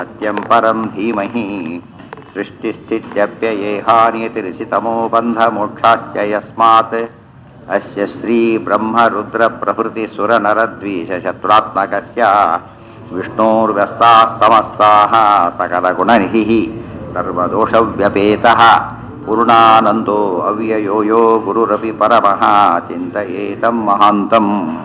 सत्यं परं धीमहि सृष्टिस्थित्यप्ययेहानियतिरिषितमो बन्धमोक्षाश्च यस्मात् अस्य श्रीब्रह्मरुद्रप्रभृतिसुरनरद्वीषशत्रुरात्मकस्य विष्णोर्व्यस्ताः समस्ताः सकलगुणनिधिः सर्वदोषव्यपेतः पूर्णानन्दो अव्ययो यो ಗುರುರಪಿ ಪರಮಃ ಚಿಂತಯೇತಂ ಮಹಾಂತಂ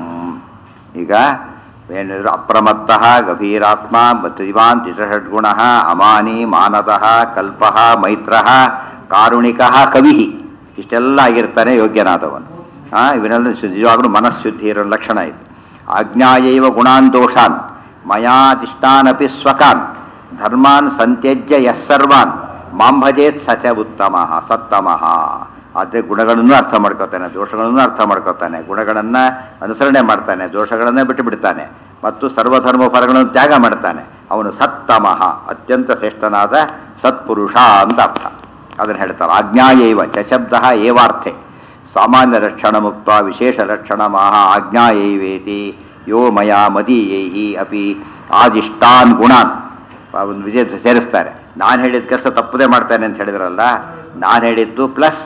ಈಗ ಏನಿದ್ರು ಅಪ್ರಮತ್ತಃ ಗಭೀರಾತ್ಮ ಬುದ್ಧಿವಾನ್ ತಿಸಷಡ್ಗುಣ ಅಮಾನಿ ಮಾನತಃ ಕಲ್ಪಃ ಮೈತ್ರಃ ಕಾರುಣಿಕಃ ಕವಿ ಇಷ್ಟೆಲ್ಲ ಆಗಿರ್ತಾನೆ ಯೋಗ್ಯನಾದವನು ಆ ಇವನೆಲ್ಲ ಶು- ನಿಜವಾಗ್ಲೂ ಮನಃಶುದ್ಧಿ ಇರೋ ಲಕ್ಷಣ ಇದು ಆಜ್ಞಾಯೈವ ಗುಣಾನ್ ದೋಷಾನ್ ಮಯಾದಿಷ್ಟಾನಪಿ ಸ್ವಕಾನ್ ಧರ್ಮಾನ್ ಸಂತ್ಯಜ್ಯ ಯಸ್ಸರ್ವಾನ್ ಮಾಂಭಜೇತ್ ಸಚ ಉತ್ತಮ ಸತ್ತಮಃ ಆದರೆ ಗುಣಗಳನ್ನು ಅರ್ಥ ಮಾಡ್ಕೋತಾನೆ ದೋಷಗಳನ್ನು ಅರ್ಥ ಮಾಡ್ಕೋತಾನೆ ಗುಣಗಳನ್ನು ಅನುಸರಣೆ ಮಾಡ್ತಾನೆ ದೋಷಗಳನ್ನೇ ಬಿಟ್ಟು ಬಿಡ್ತಾನೆ ಮತ್ತು ಸರ್ವಧರ್ಮ ಫಲಗಳನ್ನು ತ್ಯಾಗ ಮಾಡ್ತಾನೆ ಅವನು ಸತ್ತಮಃ ಅತ್ಯಂತ ಶ್ರೇಷ್ಠನಾದ ಸತ್ಪುರುಷ ಅಂತ ಅರ್ಥ ಅದನ್ನು ಹೇಳ್ತಾರೆ ಆಜ್ಞಾಯೈವ ಚ ಶಬ್ದ ಏವಾರ್ಥೆ ಸಾಮಾನ್ಯ ಲಕ್ಷಣ ಮುಕ್ತ ವಿಶೇಷ ಲಕ್ಷಣ ಮಹ ಆಜ್ಞಾಯೈವೇತಿ ಯೋ ಮಯ ಮದೀಯೈ ಅಪಿ ಆದಿಷ್ಟಾನ್ ಗುಣಾನ್ ಒಂದು ವಿಜಯ ಸೇರಿಸ್ತಾರೆ ನಾನು ಹೇಳಿದ ಕೆಲಸ ತಪ್ಪದೇ ಮಾಡ್ತಾನೆ ಅಂತ ಹೇಳಿದ್ರಲ್ಲ ನಾನು ಹೇಳಿದ್ದು ಪ್ಲಸ್